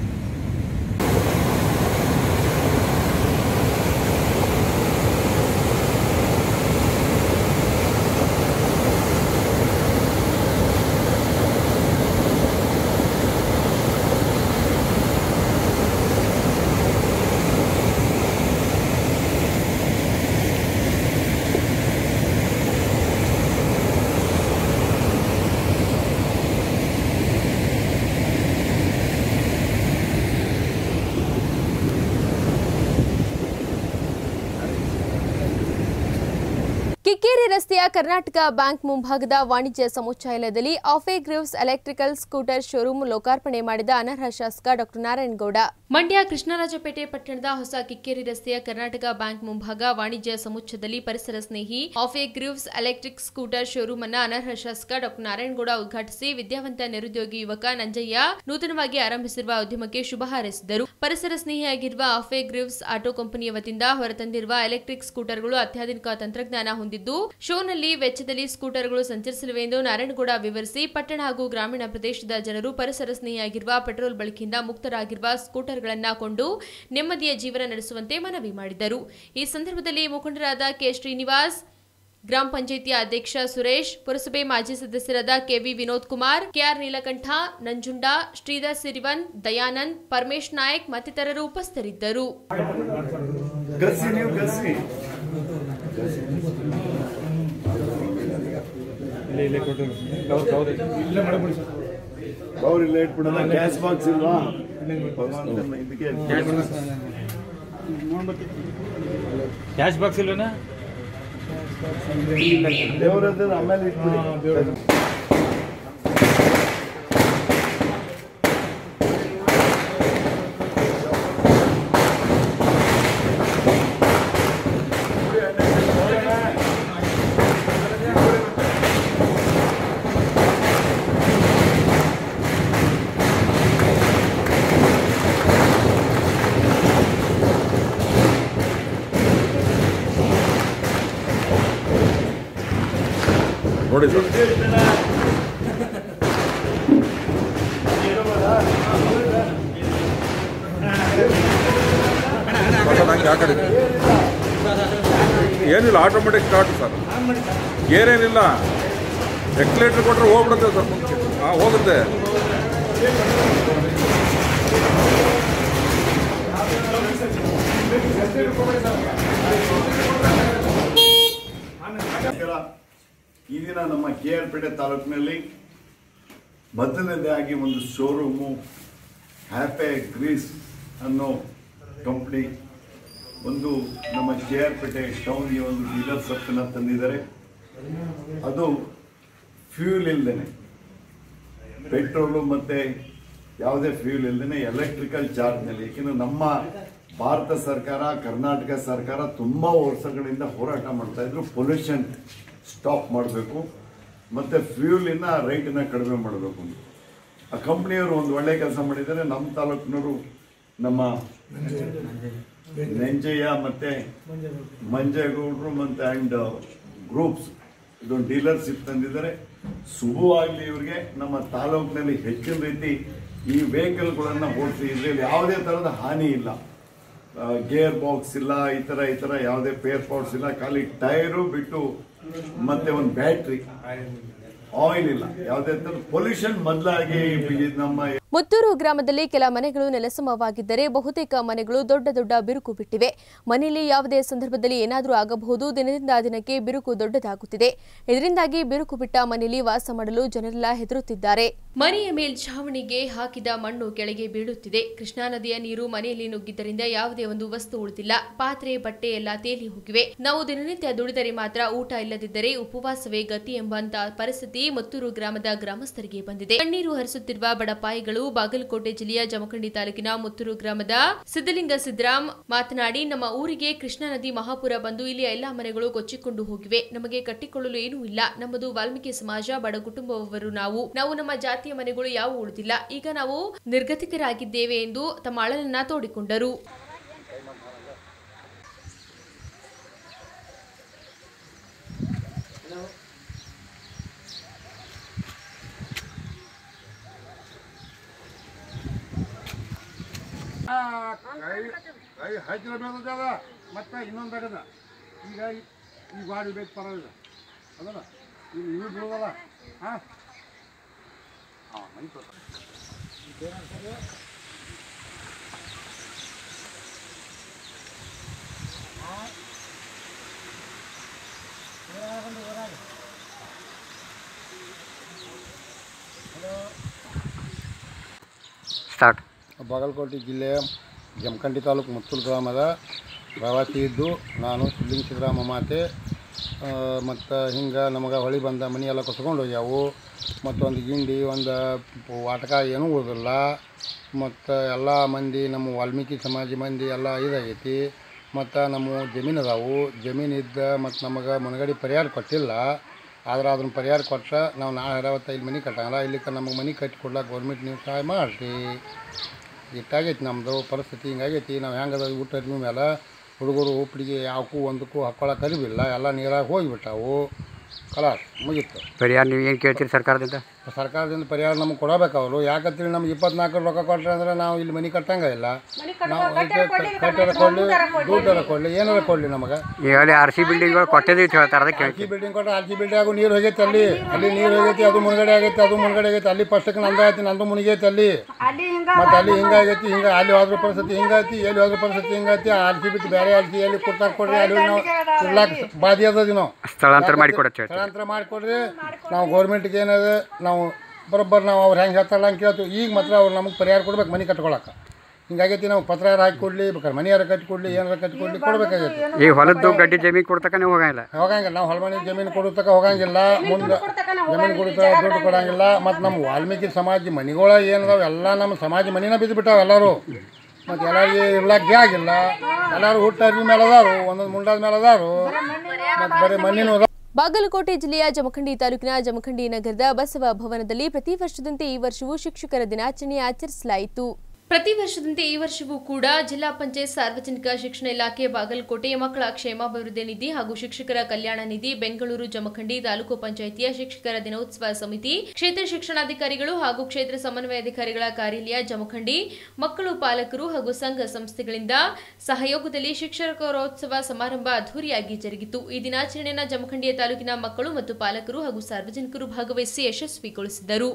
ಕಿಕ್ಕೇರಿ ರಸ್ತೆಯ ಕರ್ನಾಟಕ ಬ್ಯಾಂಕ್ ಮುಂಭಾಗದ ವಾಣಿಜ್ಯ ಸಮುಚ್ಚಾಯಲಯದಲ್ಲಿ ಆಫೆ ಗ್ರೀವ್ಸ್ ಎಲೆಕ್ಟ್ರಿಕಲ್ ಸ್ಕೂಟರ್ ಶೋರೂಮ್ ಲೋಕಾರ್ಪಣೆ ಮಾಡಿದ ಅನರ್ಹ ಶಾಸಕ ಡಾಕ್ಟರ್ ನಾರಾಯಣಗೌಡ ಮಂಡ್ಯ ಕೃಷ್ಣರಾಜಪೇಟೆ ಪಟ್ಟಣದ ಹೊಸ ಕಿಕ್ಕೇರಿ ರಸ್ತೆಯ ಕರ್ನಾಟಕ ಬ್ಯಾಂಕ್ ಮುಂಭಾಗ ವಾಣಿಜ್ಯ ಸಮುಚ್ಚಯದಲ್ಲಿ ಪರಿಸರ ಸ್ನೇಹಿ ಆಫೆ ಗ್ರೀವ್ಸ್ ಎಲೆಕ್ಟ್ರಿಕ್ ಸ್ಕೂಟರ್ ಶೋರೂಮ್ ಅನ್ನ ಅನರ್ಹ ಶಾಸಕ ಡಾಕ್ಟರ್ ನಾರಾಯಣಗೌಡ ಉದ್ಘಾಟಿಸಿ ವಿದ್ಯಾವಂತ ನಿರುದ್ಯೋಗಿ ಯುವಕ ನಂಜಯ್ಯ ನೂತನವಾಗಿ ಆರಂಭಿಸಿರುವ ಉದ್ಯಮಕ್ಕೆ ಶುಭ ಹಾರೈಸಿದರು ಪರಿಸರ ಸ್ನೇಹಿಯಾಗಿರುವ ಆಫೆ ಗ್ರೀವ್ಸ್ ಆಟೋ ಕಂಪನಿಯ ವತಿಯಿಂದ ಹೊರತಂದಿರುವ ಎಲೆಕ್ಟ್ರಿಕ್ ಸ್ಕೂಟರ್ಗಳು ಅತ್ಯಾಧುನಿಕ ತಂತ್ರಜ್ಞಾನ ಹೊಂದಿದ್ದು ಶೋನಲ್ಲಿ ವೆಚ್ಚದಲ್ಲಿ ಸ್ಕೂಟರ್ಗಳು ಸಂಚರಿಸಲಿವೆ ಎಂದು ನಾರಾಯಣಗೌಡ ವಿವರಿಸಿ ಪಟ್ಟಣ ಹಾಗೂ ಗ್ರಾಮೀಣ ಪ್ರದೇಶದ ಜನರು ಪರಿಸರ ಸ್ನೇಹಿಯಾಗಿರುವ ಪೆಟ್ರೋಲ್ ಬಳಕೆಯಿಂದ ಮುಕ್ತರಾಗಿರುವ ಸ್ಕೂಟರ್ಗಳನ್ನ ಕೊಂಡು ನೆಮ್ಮದಿಯ ಜೀವನ ನಡೆಸುವಂತೆ ಮನವಿ ಮಾಡಿದರು ಈ ಸಂದರ್ಭದಲ್ಲಿ ಮುಖಂಡರಾದ ಕೆ ಶ್ರೀನಿವಾಸ್ ಗ್ರಾಮ ಪಂಚಾಯಿತಿಯ ಅಧ್ಯಕ್ಷ ಸುರೇಶ್ ಪುರಸಭೆ ಮಾಜಿ ಸದಸ್ಯರಾದ ಕೆವಿ ವಿನೋದ್ ಕುಮಾರ್ ಕೆಆರ್ ನೀಲಕಂಠ ನಂಜುಂಡ ಶ್ರೀಧರ್ ಸಿರಿವನ್ ದಯಾನಂದ್ ಪರಮೇಶ್ ನಾಯಕ್ ಮತ್ತಿತರರು ಉಪಸ್ಥಿತರಿದ್ದರು ಕಸಿ ನೀವು ಕಸಿ ಅವ್ರು ಇಲ್ಲ ಇಟ್ಬಿಡೋಣ ಗ್ಯಾಸ್ ಬಾಕ್ಸ್ ಇಲ್ವಾ ಇದಕ್ಕೆ ಕ್ಯಾಶ್ ಬಾಕ್ಸ್ ಇಲ್ವೇನಾ ದೇವರದ್ದು ಆಮೇಲೆ ಇಟ್ಬಿಡಿ ನೋಡಿ ಸರ್ ಬಟನ್ ಹಂಗೆ ಆ ಕಡೆ ಏನಿಲ್ಲ ಆಟೋಮೆಟಿಕ್ ಸ್ಟಾರ್ಟ್ ಸರ್ ಏನೇನಿಲ್ಲ ಎಕ್ಸಿಲೇಟರ್ ಕೊಟ್ಟರೆ ಹೋಗ್ಬಿಡುತ್ತೆ ಸರ್ ಮುಂಚೆ ಹಾಂ ಹೋಗುತ್ತೆ ನಮಸ್ಕಾರ. ಈ ದಿನ ನಮ್ಮ ಕೆ ಆರ್ ಪೇಟೆ ತಾಲೂಕಿನಲ್ಲಿ ಮೊದಲನೇದಾಗಿ ಒಂದು ಶೋರೂಮು ಹ್ಯಾಪೆ ಗ್ರೀಸ್ ಅನ್ನೋ ಕಂಪ್ನಿ ಒಂದು ನಮ್ಮ ಕೆ ಆರ್ ಪೇಟೆ ಟೌನ್ಗೆ ಒಂದು ಡೀಲರ್ಶಿಪ್ ಅನ್ನ ತಂದಿದ್ದಾರೆ ಅದು ಫ್ಯೂಲ್ ಇಲ್ದೇನೆ ಪೆಟ್ರೋಲು ಮತ್ತೆ ಯಾವುದೇ ಫ್ಯೂಲ್ ಇಲ್ದೇನೆ ಎಲೆಕ್ಟ್ರಿಕಲ್ ಚಾರ್ಜ್ನಲ್ಲಿ ಏಕೆಂದ್ರೆ ನಮ್ಮ ಭಾರತ ಸರ್ಕಾರ ಕರ್ನಾಟಕ ಸರ್ಕಾರ ತುಂಬಾ ವರ್ಷಗಳಿಂದ ಹೋರಾಟ ಮಾಡ್ತಾ ಇದ್ರು ಪೊಲ್ಯೂಷನ್ ಸ್ಟಾಪ್ ಮಾಡಬೇಕು ಮತ್ತೆ ಫ್ಯೂಲಿನ ರೈಟನ್ನ ಕಡಿಮೆ ಮಾಡಬೇಕು ಅಂತ ಆ ಕಂಪ್ನಿಯವರು ಒಂದು ಒಳ್ಳೆ ಕೆಲಸ ಮಾಡಿದ್ದಾರೆ ನಮ್ಮ ತಾಲೂಕಿನವರು ನಮ್ಮ ನೆಂಜಯ್ಯ ಮತ್ತೆ ಮಂಜೇಗೌಡರು ಮತ್ತೆ ಅಂಡ್ ಗ್ರೂಪ್ಸ್ ಇದೊಂದು ಡೀಲರ್ಶಿಪ್ ತಂದಿದ್ದಾರೆ ಶುಭವಾಗಲಿ ಇವರಿಗೆ ನಮ್ಮ ತಾಲೂಕಿನಲ್ಲಿ ಹೆಚ್ಚಿನ ರೀತಿ ಈ ವೆಹಿಕಲ್ಗಳನ್ನ ಓಡಿಸಿ ಇದರಲ್ಲಿ ಯಾವುದೇ ತರಹದ ಹಾನಿ ಇಲ್ಲ ಗೇರ್ ಬಾಕ್ಸ್ ಇಲ್ಲ ಈ ತರ ಈ ತರ ಯಾವುದೇ ಪೇರ್ ಪಾರ್ಟ್ಸ್ ಇಲ್ಲ ಖಾಲಿ ಟೈರು ಬಿಟ್ಟು ಮತ್ತೆ ಒಂದು ಬ್ಯಾಟ್ರಿ ಆಯಿಲ್ ಇಲ್ಲ ಯಾವುದೇ ತರ ಪೊಲ್ಯೂಷನ್ ಮೊದಲಾಗಿ ನಮ್ಮ ಮುತ್ತೂರು ಗ್ರಾಮದಲ್ಲಿ ಕೆಲ ಮನೆಗಳು ನೆಲಸಮವಾಗಿದ್ದರೆ ಬಹುತೇಕ ಮನೆಗಳು ದೊಡ್ಡ ದೊಡ್ಡ ಬಿರುಕು ಬಿಟ್ಟಿವೆ ಮನೆಯಲ್ಲಿ ಯಾವುದೇ ಸಂದರ್ಭದಲ್ಲಿ ಏನಾದರೂ ಆಗಬಹುದು ದಿನದಿಂದ ದಿನಕ್ಕೆ ಬಿರುಕು ದೊಡ್ಡದಾಗುತ್ತಿದೆ ಇದರಿಂದಾಗಿ ಬಿರುಕು ಬಿಟ್ಟ ಮನೆಯಲ್ಲಿ ವಾಸ ಮಾಡಲು ಜನರೆಲ್ಲ ಹೆದರುತ್ತಿದ್ದಾರೆ ಮನೆಯ ಮೇಲ್ಛಾವಣಿಗೆ ಹಾಕಿದ ಮಣ್ಣು ಕೆಳಗೆ ಬೀಳುತ್ತಿದೆ ಕೃಷ್ಣಾ ನದಿಯ ನೀರು ಮನೆಯಲ್ಲಿ ನುಗ್ಗಿದ್ದರಿಂದ ಯಾವುದೇ ಒಂದು ವಸ್ತು ಉಳಿದಿಲ್ಲ ಪಾತ್ರೆ ಬಟ್ಟೆ ಎಲ್ಲ ತೇಲಿ ಹೋಗಿವೆ ನಾವು ದಿನನಿತ್ಯ ದುಡಿದರೆ ಮಾತ್ರ ಊಟ ಇಲ್ಲದಿದ್ದರೆ ಉಪವಾಸವೇ ಗತಿ ಎಂಬಂತ ಪರಿಸ್ಥಿತಿ ಮುತ್ತೂರು ಗ್ರಾಮದ ಗ್ರಾಮಸ್ಥರಿಗೆ ಬಂದಿದೆ ಕಣ್ಣೀರು ಹರಿಸುತ್ತಿರುವ ಬಡಪಾಯಿಗಳು ಬಾಗಲಕೋಟೆ ಜಿಲ್ಲೆಯ ಜಮಖಂಡಿ ತಾಲೂಕಿನ ಮುತ್ತೂರು ಗ್ರಾಮದ ಸಿದ್ದಲಿಂಗ ಸಿದ್ದರಾಮ್ ಮಾತನಾಡಿ ನಮ್ಮ ಊರಿಗೆ ಕೃಷ್ಣಾ ನದಿ ಮಹಾಪುರ ಬಂದು ಇಲ್ಲಿಯ ಎಲ್ಲಾ ಮನೆಗಳು ಕೊಚ್ಚಿಕೊಂಡು ಹೋಗಿವೆ ನಮಗೆ ಕಟ್ಟಿಕೊಳ್ಳಲು ಏನೂ ಇಲ್ಲ ನಮ್ಮದು ವಾಲ್ಮೀಕಿ ಸಮಾಜ ಬಡ ಕುಟುಂಬದವರು ನಾವು ನಾವು ನಮ್ಮ ಜಾತಿಯ ಮನೆಗಳು ಯಾವ ಉಳಿದಿಲ್ಲ ಈಗ ನಾವು ನಿರ್ಗತಿಕರಾಗಿದ್ದೇವೆ ಎಂದು ತಮ್ಮ ಅಳಲನ್ನ ತೋಡಿಕೊಂಡರು ಕೈ ಹಚ್ಚಿರ ಬೇಕದ ಮತ್ತೆ ಇನ್ನೊಂದು ಬೇಕದ ಈಗ ಈ ಗಾಡಿ ಬೇಕು ಪರವಾಗಿಲ್ಲ ಅದಲ್ಲ ಈಗ ಇವು ಬೀಳೋದಲ್ಲ ಹಾಂ ಹಾಂ ಮನೆ ಕೊಡ್ತಾರೆ ಸ್ಟಾರ್ಟ್ ಬಾಗಲಕೋಟೆ ಜಿಲ್ಲೆಯ ಜಮಖಂಡಿ ತಾಲೂಕು ಮುತ್ತೂರು ಗ್ರಾಮದ ಪ್ರವಾಸಿ ಇದ್ದು ನಾನು ಸಿದ್ಲಿಂಗ ಸಿದ್ದರಾಮ ಮಾತೆ ಮತ್ತು ಹಿಂಗೆ ನಮಗೆ ಹೊಳಿ ಬಂದ ಮನೆ ಎಲ್ಲ ಕೊಸ್ಕೊಂಡು ಹೋಗ್ಯಾವು ಮತ್ತು ಒಂದು ಗಿಂಡಿ ಒಂದು ವಾಟಕ ಏನೂ ಉಳಿದಿಲ್ಲ ಮತ್ತು ಎಲ್ಲ ಮಂದಿ ನಮ್ಮ ವಾಲ್ಮೀಕಿ ಸಮಾಜ ಮಂದಿ ಎಲ್ಲ ಇದಾಗೈತಿ ಮತ್ತು ನಮ್ಮ ಜಮೀನು ಅದಾವು ಜಮೀನು ಇದ್ದ ಮತ್ತು ನಮಗೆ ಮುನಗಡಿ ಪರಿಹಾರ ಕೊಟ್ಟಿಲ್ಲ ಆದ್ರೆ ಅದನ್ನ ಪರಿಹಾರ ಕೊಟ್ಟರೆ ನಾವು ನಾಳೆ ಅರವತ್ತು ಇಲ್ಲಿ ಮನೆ ಕಟ್ಟಂಗಿಲ್ಲ ಇಲ್ಲಿಕ್ಕೆ ನಮಗೆ ಮನೆ ಕಟ್ಟಿ ಕೊಡ್ಲಾಕ ಗೌರ್ಮೆಂಟ್ ನೀವು ಸಹಾಯ ಮಾಡಿರಿ ಇಟ್ಟಾಗೈತಿ ನಮ್ಮದು ಪರಿಸ್ಥಿತಿ ಹಿಂಗಾಗೈತಿ ನಾವು ಹೆಂಗದ ಊಟ ಅರಿವಿ ಮೇಲೆ ಹುಡುಗರು ಉಪ್ಪಿಗೆ ಯಾವಕ್ಕೂ ಒಂದಕ್ಕೂ ಹಾಕ್ಕೊಳಕ್ಕೆ ಅರಿವಿಲ್ಲ ಎಲ್ಲ ನೀರಾಗ ಹೋಗಿಬಿಟ್ಟಾವು ಕಲಾಸ್ ಮುಗೀತು ಪರಿಹಾರ ನೀವು ಏನು ಕೇಳ್ತೀರಿ ಸರ್ಕಾರದಿಂದ ಸರ್ಕಾರದಿಂದ ಪರಿಹಾರ ನಮ್ಗೆ ಕೊಡಬೇಕು ಅವರು ಯಾಕಂತೇಳಿ ನಮ್ಗೆ ಇಪ್ಪತ್ನಾಲ್ಕು ರೊಕ್ಕ ಕೊಟ್ಟರೆ ಅಂದ್ರೆ ನಾವು ಇಲ್ಲಿ ಮನೆ ಕಟ್ಟಂಗ ಇಲ್ಲ ನಾವು ಕಟ್ಟಡ ಕೊಡಲಿ ದುಡ್ಡರ ಕೊಡಲಿ ಏನಾರ ಕೊಡಲಿ ನಮಗೆ ಈಗಾಗಲೇ ಆರ್ ಸಿ ಬಿಲ್ಡಿಂಗ್ಗಳು ಕೊಟ್ಟಿದ್ದೀವಿ ಅಂತ ಹೇಳ್ತಾರೆ ಅದಕ್ಕೆ ಆರ್ಕಿ ಬಿಲ್ಡಿಂಗ್ ಕೊಟ್ಟರೆ ಆರ್ಕಿ ಬಿಲ್ಡಿಂಗ್ ಆಗು ನೀರು ಹೋಗೈತೆ ಅಲ್ಲಿ ಅಲ್ಲಿ ನೀರು ಹೋಗೈತಿ ಅದು ಮುಳುಗಡೆ ಆಗೈತೆ ಅದು ಮುಳುಗಡೆ ಆಗೈತೆ ಅಲ್ಲಿ ಫಸ್ಟ್ಗೆ ನಂದು ಆಯ್ತು ನಂದು ಮುನಿಗೈತೆ ಅಲ್ಲಿ ಮತ್ತೆ ಅಲ್ಲಿ ಹಿಂಗಾಗೈತಿ ಹಿಂಗೆ ಅಲ್ಲಿ ಹೋದ್ರ ಪರಿಸ್ಥಿತಿ ಹಿಂಗೈತಿ ಎಲ್ಲಿ ಹೋದ್ರ ಪರಿಸ್ಥಿತಿ ಹಿಂಗೈತಿ ಆರ್ಸಿ ಬಿಟ್ಟು ಬೇರೆ ಆರ್ಸಿ ಎಲ್ಲಿ ಕೊಟ್ಟಾಕ ಕೊಡ್ರಿ ಅಲ್ಲಿ ನಾವು ಇರ್ಲಾಕ ಬಾದಿ ಅದದಿ ನಾವು ಸ್ಥಳಾಂತರ ಮಾಡಿ ಕೊಡತ್ತೆ ಹೇಳ್ತಾರೆ ಸ್ಥಳಾಂತರ ಮಾಡಿಕೊಡ್ರಿ ನಾವು ಗೌರ್ಮೆಂಟ್ಗೆ ಏನದ ನಾವು ಬರೋಬ್ಬರ ನಾವು ಅವ್ರು ಹೆಂಗೆ ಹೇಳ್ತಾರಲ್ಲ ಹಂಗೆ ಕೇಳ್ತೀವಿ ಈಗ ಮಾತ್ರ ಅವ್ರು ನಮಗೆ ಪರಿಹಾರ ಕೊಡ್ಬೇಕು ಮನೆ ಕಟ್ಕೊಳಕ್ಕೆ ಹಿಂಗಾಗೈತಿ ನಾವು ಪತ್ರ ಹಾಕಿ ಕೊಡಲಿ ಬೇಕಾದ್ರೆ ಮನೆಯಾರ ಕಟ್ಟಿ ಕೊಡಲಿ ಏನಾರ ಕಟ್ಟಿ ಕೊಡಲಿ ಕೊಡ್ಬೇಕಾಗೈತಿ ಈ ಹೊಲದ್ದು ಗಡ್ಡಿ ಜಮೀನು ಕೊಡ್ತಕ್ಕ ನೀವು ಹೋಗಂಗಿಲ್ಲ ಹೋಗಂಗಿಲ್ಲ ನಾವು ಹೊಲಮನೆ ಜಮೀನು ಕೊಡತಕ್ಕ ಹೋಗಂಗಿಲ್ಲ ಮುಂದೆ ಜಮೀನು ಕೊಡುತ್ತ ದುಡ್ಡು ಕೊಡಂಗಿಲ್ಲ ಮತ್ತು ನಮ್ಮ ವಾಲ್ಮೀಕಿ ಸಮಾಜ ಮನೆಗಳ ಏನದಾವ ಎಲ್ಲ ನಮ್ಮ ಸಮಾಜ ಮನಿನ ಬಿದ್ದು ಬಿಟ್ಟಾವ ಎಲ್ಲರೂ ಮತ್ತು ಎಲ್ಲರಿಗೆ ಇರ್ಲಾಕ ಆಗಿಲ್ಲ ಎಲ್ಲರೂ ಹುಟ್ಟ ಅರ್ವಿ ಮೇಲೆ ಅದಾರು ಒಂದೊಂದು ಮುಂಡಾದ ಮೇಲೆ ಅದಾರು ಮತ್ತು ಬರೀ ಮಣ್ಣಿನ ಅದಾವ ಬಾಗಲಕೋಟೆ ಜಿಲ್ಲೆಯ ಜಮಖಂಡಿ ತಾಲೂಕಿನ ಜಮಖಂಡಿ ನಗರದ ಬಸವ ಭವನದಲ್ಲಿ ಪ್ರತಿ ವರ್ಷದಂತೆ ಈ ವರ್ಷವೂ ಶಿಕ್ಷಕರ ದಿನಾಚರಣೆ ಆಚರಿಸಲಾಯಿತು ಪ್ರತಿ ವರ್ಷದಂತೆ ಈ ವರ್ಷವೂ ಕೂಡ ಜಿಲ್ಲಾ ಪಂಚಾಯತ್ ಸಾರ್ವಜನಿಕ ಶಿಕ್ಷಣ ಇಲಾಖೆ ಬಾಗಲಕೋಟೆ ಮಕ್ಕಳ ಕ್ಷೇಮಾಭಿವೃದ್ಧಿ ನಿಧಿ ಹಾಗೂ ಶಿಕ್ಷಕರ ಕಲ್ಯಾಣ ನಿಧಿ ಬೆಂಗಳೂರು ಜಮಖಂಡಿ ತಾಲೂಕು ಪಂಚಾಯಿತಿಯ ಶಿಕ್ಷಕರ ದಿನೋತ್ಸವ ಸಮಿತಿ ಕ್ಷೇತ್ರ ಶಿಕ್ಷಣಾಧಿಕಾರಿಗಳು ಹಾಗೂ ಕ್ಷೇತ್ರ ಸಮನ್ವಯಾಧಿಕಾರಿಗಳ ಕಾರ್ಯಾಲಯ ಜಮಖಂಡಿ ಮಕ್ಕಳು ಪಾಲಕರು ಹಾಗೂ ಸಂಘ ಸಂಸ್ಥೆಗಳಿಂದ ಸಹಯೋಗದಲ್ಲಿ ಶಿಕ್ಷಕರೋತ್ಸವ ಸಮಾರಂಭ ಅದ್ದೂರಿಯಾಗಿ ಜರುಗಿತು ಈ ದಿನಾಚರಣೆಯನ್ನು ಜಮಖಂಡಿಯ ತಾಲೂಕಿನ ಮಕ್ಕಳು ಮತ್ತು ಪಾಲಕರು ಹಾಗೂ ಸಾರ್ವಜನಿಕರು ಭಾಗವಹಿಸಿ ಯಶಸ್ವಿಗೊಳಿಸಿದರು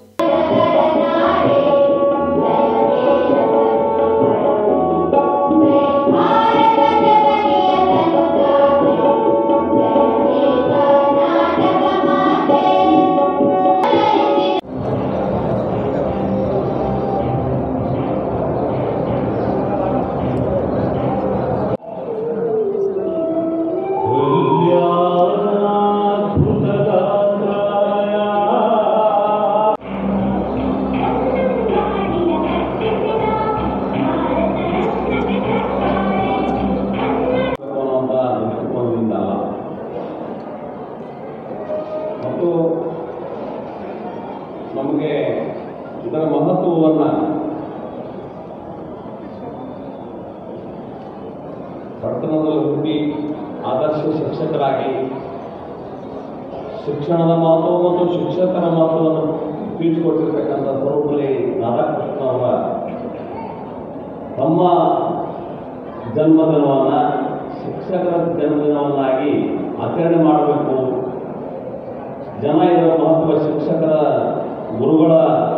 ಅನ್ನುವಂಥ ದೃಷ್ಟಿಕೋನದಿಂದ ಅಲ್ಲ ಮತ್ತು ನಮಗೆ ಇದರ ಮಹತ್ವವನ್ನು ಪಟ್ಟಣದಲ್ಲಿ ಹುಟ್ಟಿ ಆದರ್ಶ ಶಿಕ್ಷಕರಾಗಿ ಶಿಕ್ಷಣದ ಮಹತ್ವ ಮತ್ತು ಶಿಕ್ಷಕರ ಮಹತ್ವವನ್ನು ತಿಳಿಸಿಕೊಟ್ಟಿರ್ತಕ್ಕಂಥ ಸರ್ವಪಲ್ಲಿ ರಾಧಾಕೃಷ್ಣ ಅವರ ತಮ್ಮ ಜನ್ಮದಿನವನ್ನು ಶಿಕ್ಷಕರ ಜನ್ಮದಿನವನ್ನಾಗಿ ಆಚರಣೆ ಮಾಡಬೇಕು ಜನ ಇದರ ಮಹತ್ವ ಶಿಕ್ಷಕರ ಗುರುಗಳ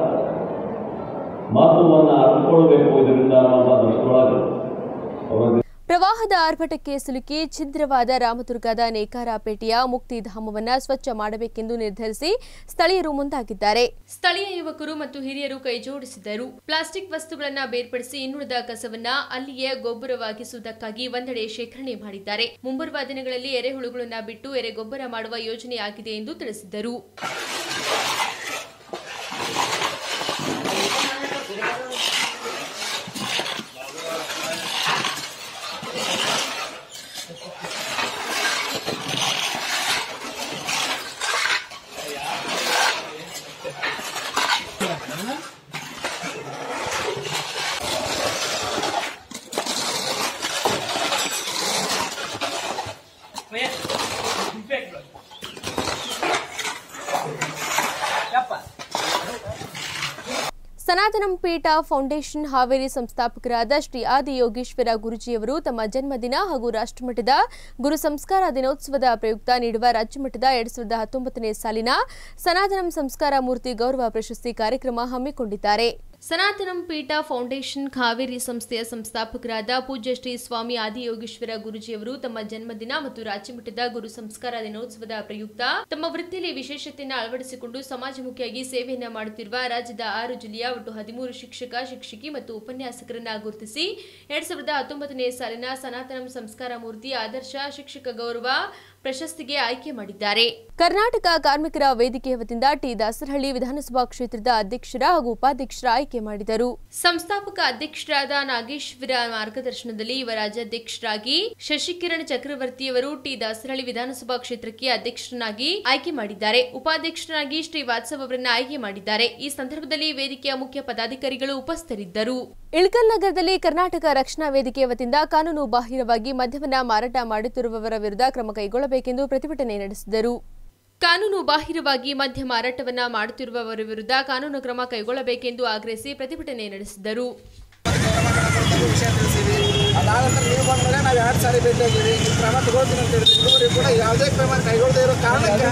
ಮಹತ್ವವನ್ನು ಅರಿತುಕೊಳ್ಬೇಕು ಇದರಿಂದ ಅನ್ನೋ ದೃಷ್ಟಿಯೊಳಗೆ ಅವರ ಪ್ರವಾಹದ ಆರ್ಭಟಕ್ಕೆ ಸಿಲುಕಿ ಛಿದ್ರವಾದ ರಾಮದುರ್ಗದ ನೇಕಾರಪೇಟೆಯ ಮುಕ್ತಿಧಾಮವನ್ನ ಸ್ವಚ್ಛ ಮಾಡಬೇಕೆಂದು ನಿರ್ಧರಿಸಿ ಸ್ಥಳೀಯರು ಮುಂದಾಗಿದ್ದಾರೆ ಸ್ಥಳೀಯ ಯುವಕರು ಮತ್ತು ಹಿರಿಯರು ಕೈಜೋಡಿಸಿದರು ಪ್ಲಾಸ್ಟಿಕ್ ವಸ್ತುಗಳನ್ನ ಬೇರ್ಪಡಿಸಿ ಇನ್ನುಳಿದ ಕಸವನ್ನ ಅಲ್ಲಿಯೇ ಗೊಬ್ಬರವಾಗಿಸುವುದಕ್ಕಾಗಿ ಒಂದೆಡೆ ಶೇಖರಣೆ ಮಾಡಿದ್ದಾರೆ ಮುಂಬರುವ ದಿನಗಳಲ್ಲಿ ಎರೆಹುಳುಗಳನ್ನ ಬಿಟ್ಟು ಎರೆಗೊಬ್ಬರ ಮಾಡುವ ಯೋಜನೆಯಾಗಿದೆ ಎಂದು ತಿಳಿಸಿದರು ಸನಾತನಂ ಪೀಠ ಫೌಂಡೇಶನ್ ಹಾವೇರಿ ಸಂಸ್ಥಾಪಕರಾದ ಶ್ರೀ ಆದಿ ಯೋಗೇಶ್ವರ ಗುರುಜಿಯವರು ತಮ್ಮ ಜನ್ಮದಿನ ಹಾಗೂ ರಾಷ್ಟ್ರಮಟ್ಟದ ಗುರು ಸಂಸ್ಕಾರ ದಿನೋತ್ಸವದ ಪ್ರಯುಕ್ತ ನೀಡುವ ರಾಜ್ಯಮಟ್ಟದ ಎರಡ್ ಸಾವಿರದ ಹತ್ತೊಂಬತ್ತನೇ ಸಾಲಿನ ಸನಾತನಂ ಸಂಸ್ಕಾರ ಮೂರ್ತಿ ಗೌರವ ಪ್ರಶಸ್ತಿ ಕಾರ್ಯಕ್ರಮ ಹಮ್ಮಿಕೊಂಡಿದ್ದಾರೆ ಸನಾತನಂ ಪೀಠ ಫೌಂಡೇಶನ್ ಕಾವೇರಿ ಸಂಸ್ಥೆಯ ಸಂಸ್ಥಾಪಕರಾದ ಪೂಜ್ಯ ಶ್ರೀ ಸ್ವಾಮಿ ಆದಿಯೋಗೇಶ್ವರ ಗುರುಜಿಯವರು ತಮ್ಮ ಜನ್ಮದಿನ ಮತ್ತು ರಾಜ್ಯಮಟ್ಟದ ಗುರು ಸಂಸ್ಕಾರ ದಿನೋತ್ಸವದ ಪ್ರಯುಕ್ತ ತಮ್ಮ ವೃತ್ತಿಯಲ್ಲಿ ವಿಶೇಷತೆಯನ್ನು ಅಳವಡಿಸಿಕೊಂಡು ಸಮಾಜಮುಖಿಯಾಗಿ ಸೇವೆಯನ್ನ ಮಾಡುತ್ತಿರುವ ರಾಜ್ಯದ ಆರು ಜಿಲ್ಲೆಯ ಒಟ್ಟು ಹದಿಮೂರು ಶಿಕ್ಷಕ ಶಿಕ್ಷಕಿ ಮತ್ತು ಉಪನ್ಯಾಸಕರನ್ನ ಗುರುತಿಸಿ ಎರಡ್ ಸಾವಿರದ ಹತ್ತೊಂಬತ್ತನೇ ಸಾಲಿನ ಸನಾತನಂ ಸಂಸ್ಕಾರ ಮೂರ್ತಿ ಆದರ್ಶ ಶಿಕ್ಷಕ ಗೌರವ ಪ್ರಶಸ್ತಿಗೆ ಆಯ್ಕೆ ಮಾಡಿದ್ದಾರೆ ಕರ್ನಾಟಕ ಕಾರ್ಮಿಕರ ವೇದಿಕೆಯ ವತಿಯಿಂದ ಟಿ ದಾಸರಹಳ್ಳಿ ವಿಧಾನಸಭಾ ಕ್ಷೇತ್ರದ ಅಧ್ಯಕ್ಷರ ಹಾಗೂ ಉಪಾಧ್ಯಕ್ಷರ ಆಯ್ಕೆ ಮಾಡಿದರು ಸಂಸ್ಥಾಪಕ ಅಧ್ಯಕ್ಷರಾದ ನಾಗೇಶ್ವರ ಮಾರ್ಗದರ್ಶನದಲ್ಲಿ ಯುವ ರಾಜ್ಯಾಧ್ಯಕ್ಷರಾಗಿ ಶಶಿಕಿರಣ್ ಚಕ್ರವರ್ತಿಯವರು ಟಿ ದಾಸರಹಳ್ಳಿ ವಿಧಾನಸಭಾ ಕ್ಷೇತ್ರಕ್ಕೆ ಅಧ್ಯಕ್ಷರನ್ನಾಗಿ ಆಯ್ಕೆ ಮಾಡಿದ್ದಾರೆ ಉಪಾಧ್ಯಕ್ಷರಾಗಿ ಶ್ರೀ ವಾತ್ಸವ್ ಅವರನ್ನ ಆಯ್ಕೆ ಮಾಡಿದ್ದಾರೆ ಈ ಸಂದರ್ಭದಲ್ಲಿ ವೇದಿಕೆಯ ಮುಖ್ಯ ಪದಾಧಿಕಾರಿಗಳು ಉಪಸ್ಥಿತರಿದ್ದರು ಇಳಕಲ್ ನಗರದಲ್ಲಿ ಕರ್ನಾಟಕ ರಕ್ಷಣಾ ವೇದಿಕೆಯ ವತಿಯಿಂದ ಕಾನೂನು ಬಾಹಿರವಾಗಿ ಮದ್ಯವನ್ನ ಮಾರಾಟ ಮಾಡುತ್ತಿರುವವರ ವಿರುದ್ಧ ಕ್ರಮ ಕೈಗೊಳ್ಳಬೇಕೆಂದು ಪ್ರತಿಭಟನೆ ನಡೆಸಿದರು ಕಾನೂನು ಬಾಹಿರವಾಗಿ ಮದ್ಯ ಮಾರಾಟವನ್ನ ಮಾಡುತ್ತಿರುವವರ ವಿರುದ್ಧ ಕಾನೂನು ಕ್ರಮ ಕೈಗೊಳ್ಳಬೇಕೆಂದು ಆಗ್ರಹಿಸಿ ಪ್ರತಿಭಟನೆ ನಡೆಸಿದರು ವಿಷಯ ತಿಳಿಸಿವಿ ಅದಾದ ನೀವು ಬಂದ್ಮೇಲೆ ನಾವು ಎರಡು ಸಾರಿ ಭೇಟಿಯಾಗಿವಿ ನೀವು ಕ್ರಮ ತಗೊಳ್ತೀನಿ ಅಂತ ಹೇಳಿದ್ರಿ ಇದುವರೆಗೂ ಕೂಡ ಯಾವುದೇ ಕ್ರಮ ಕೈಗೊಳ್ಳದೇ ಇರೋ ಕಾರಣಕ್ಕೆ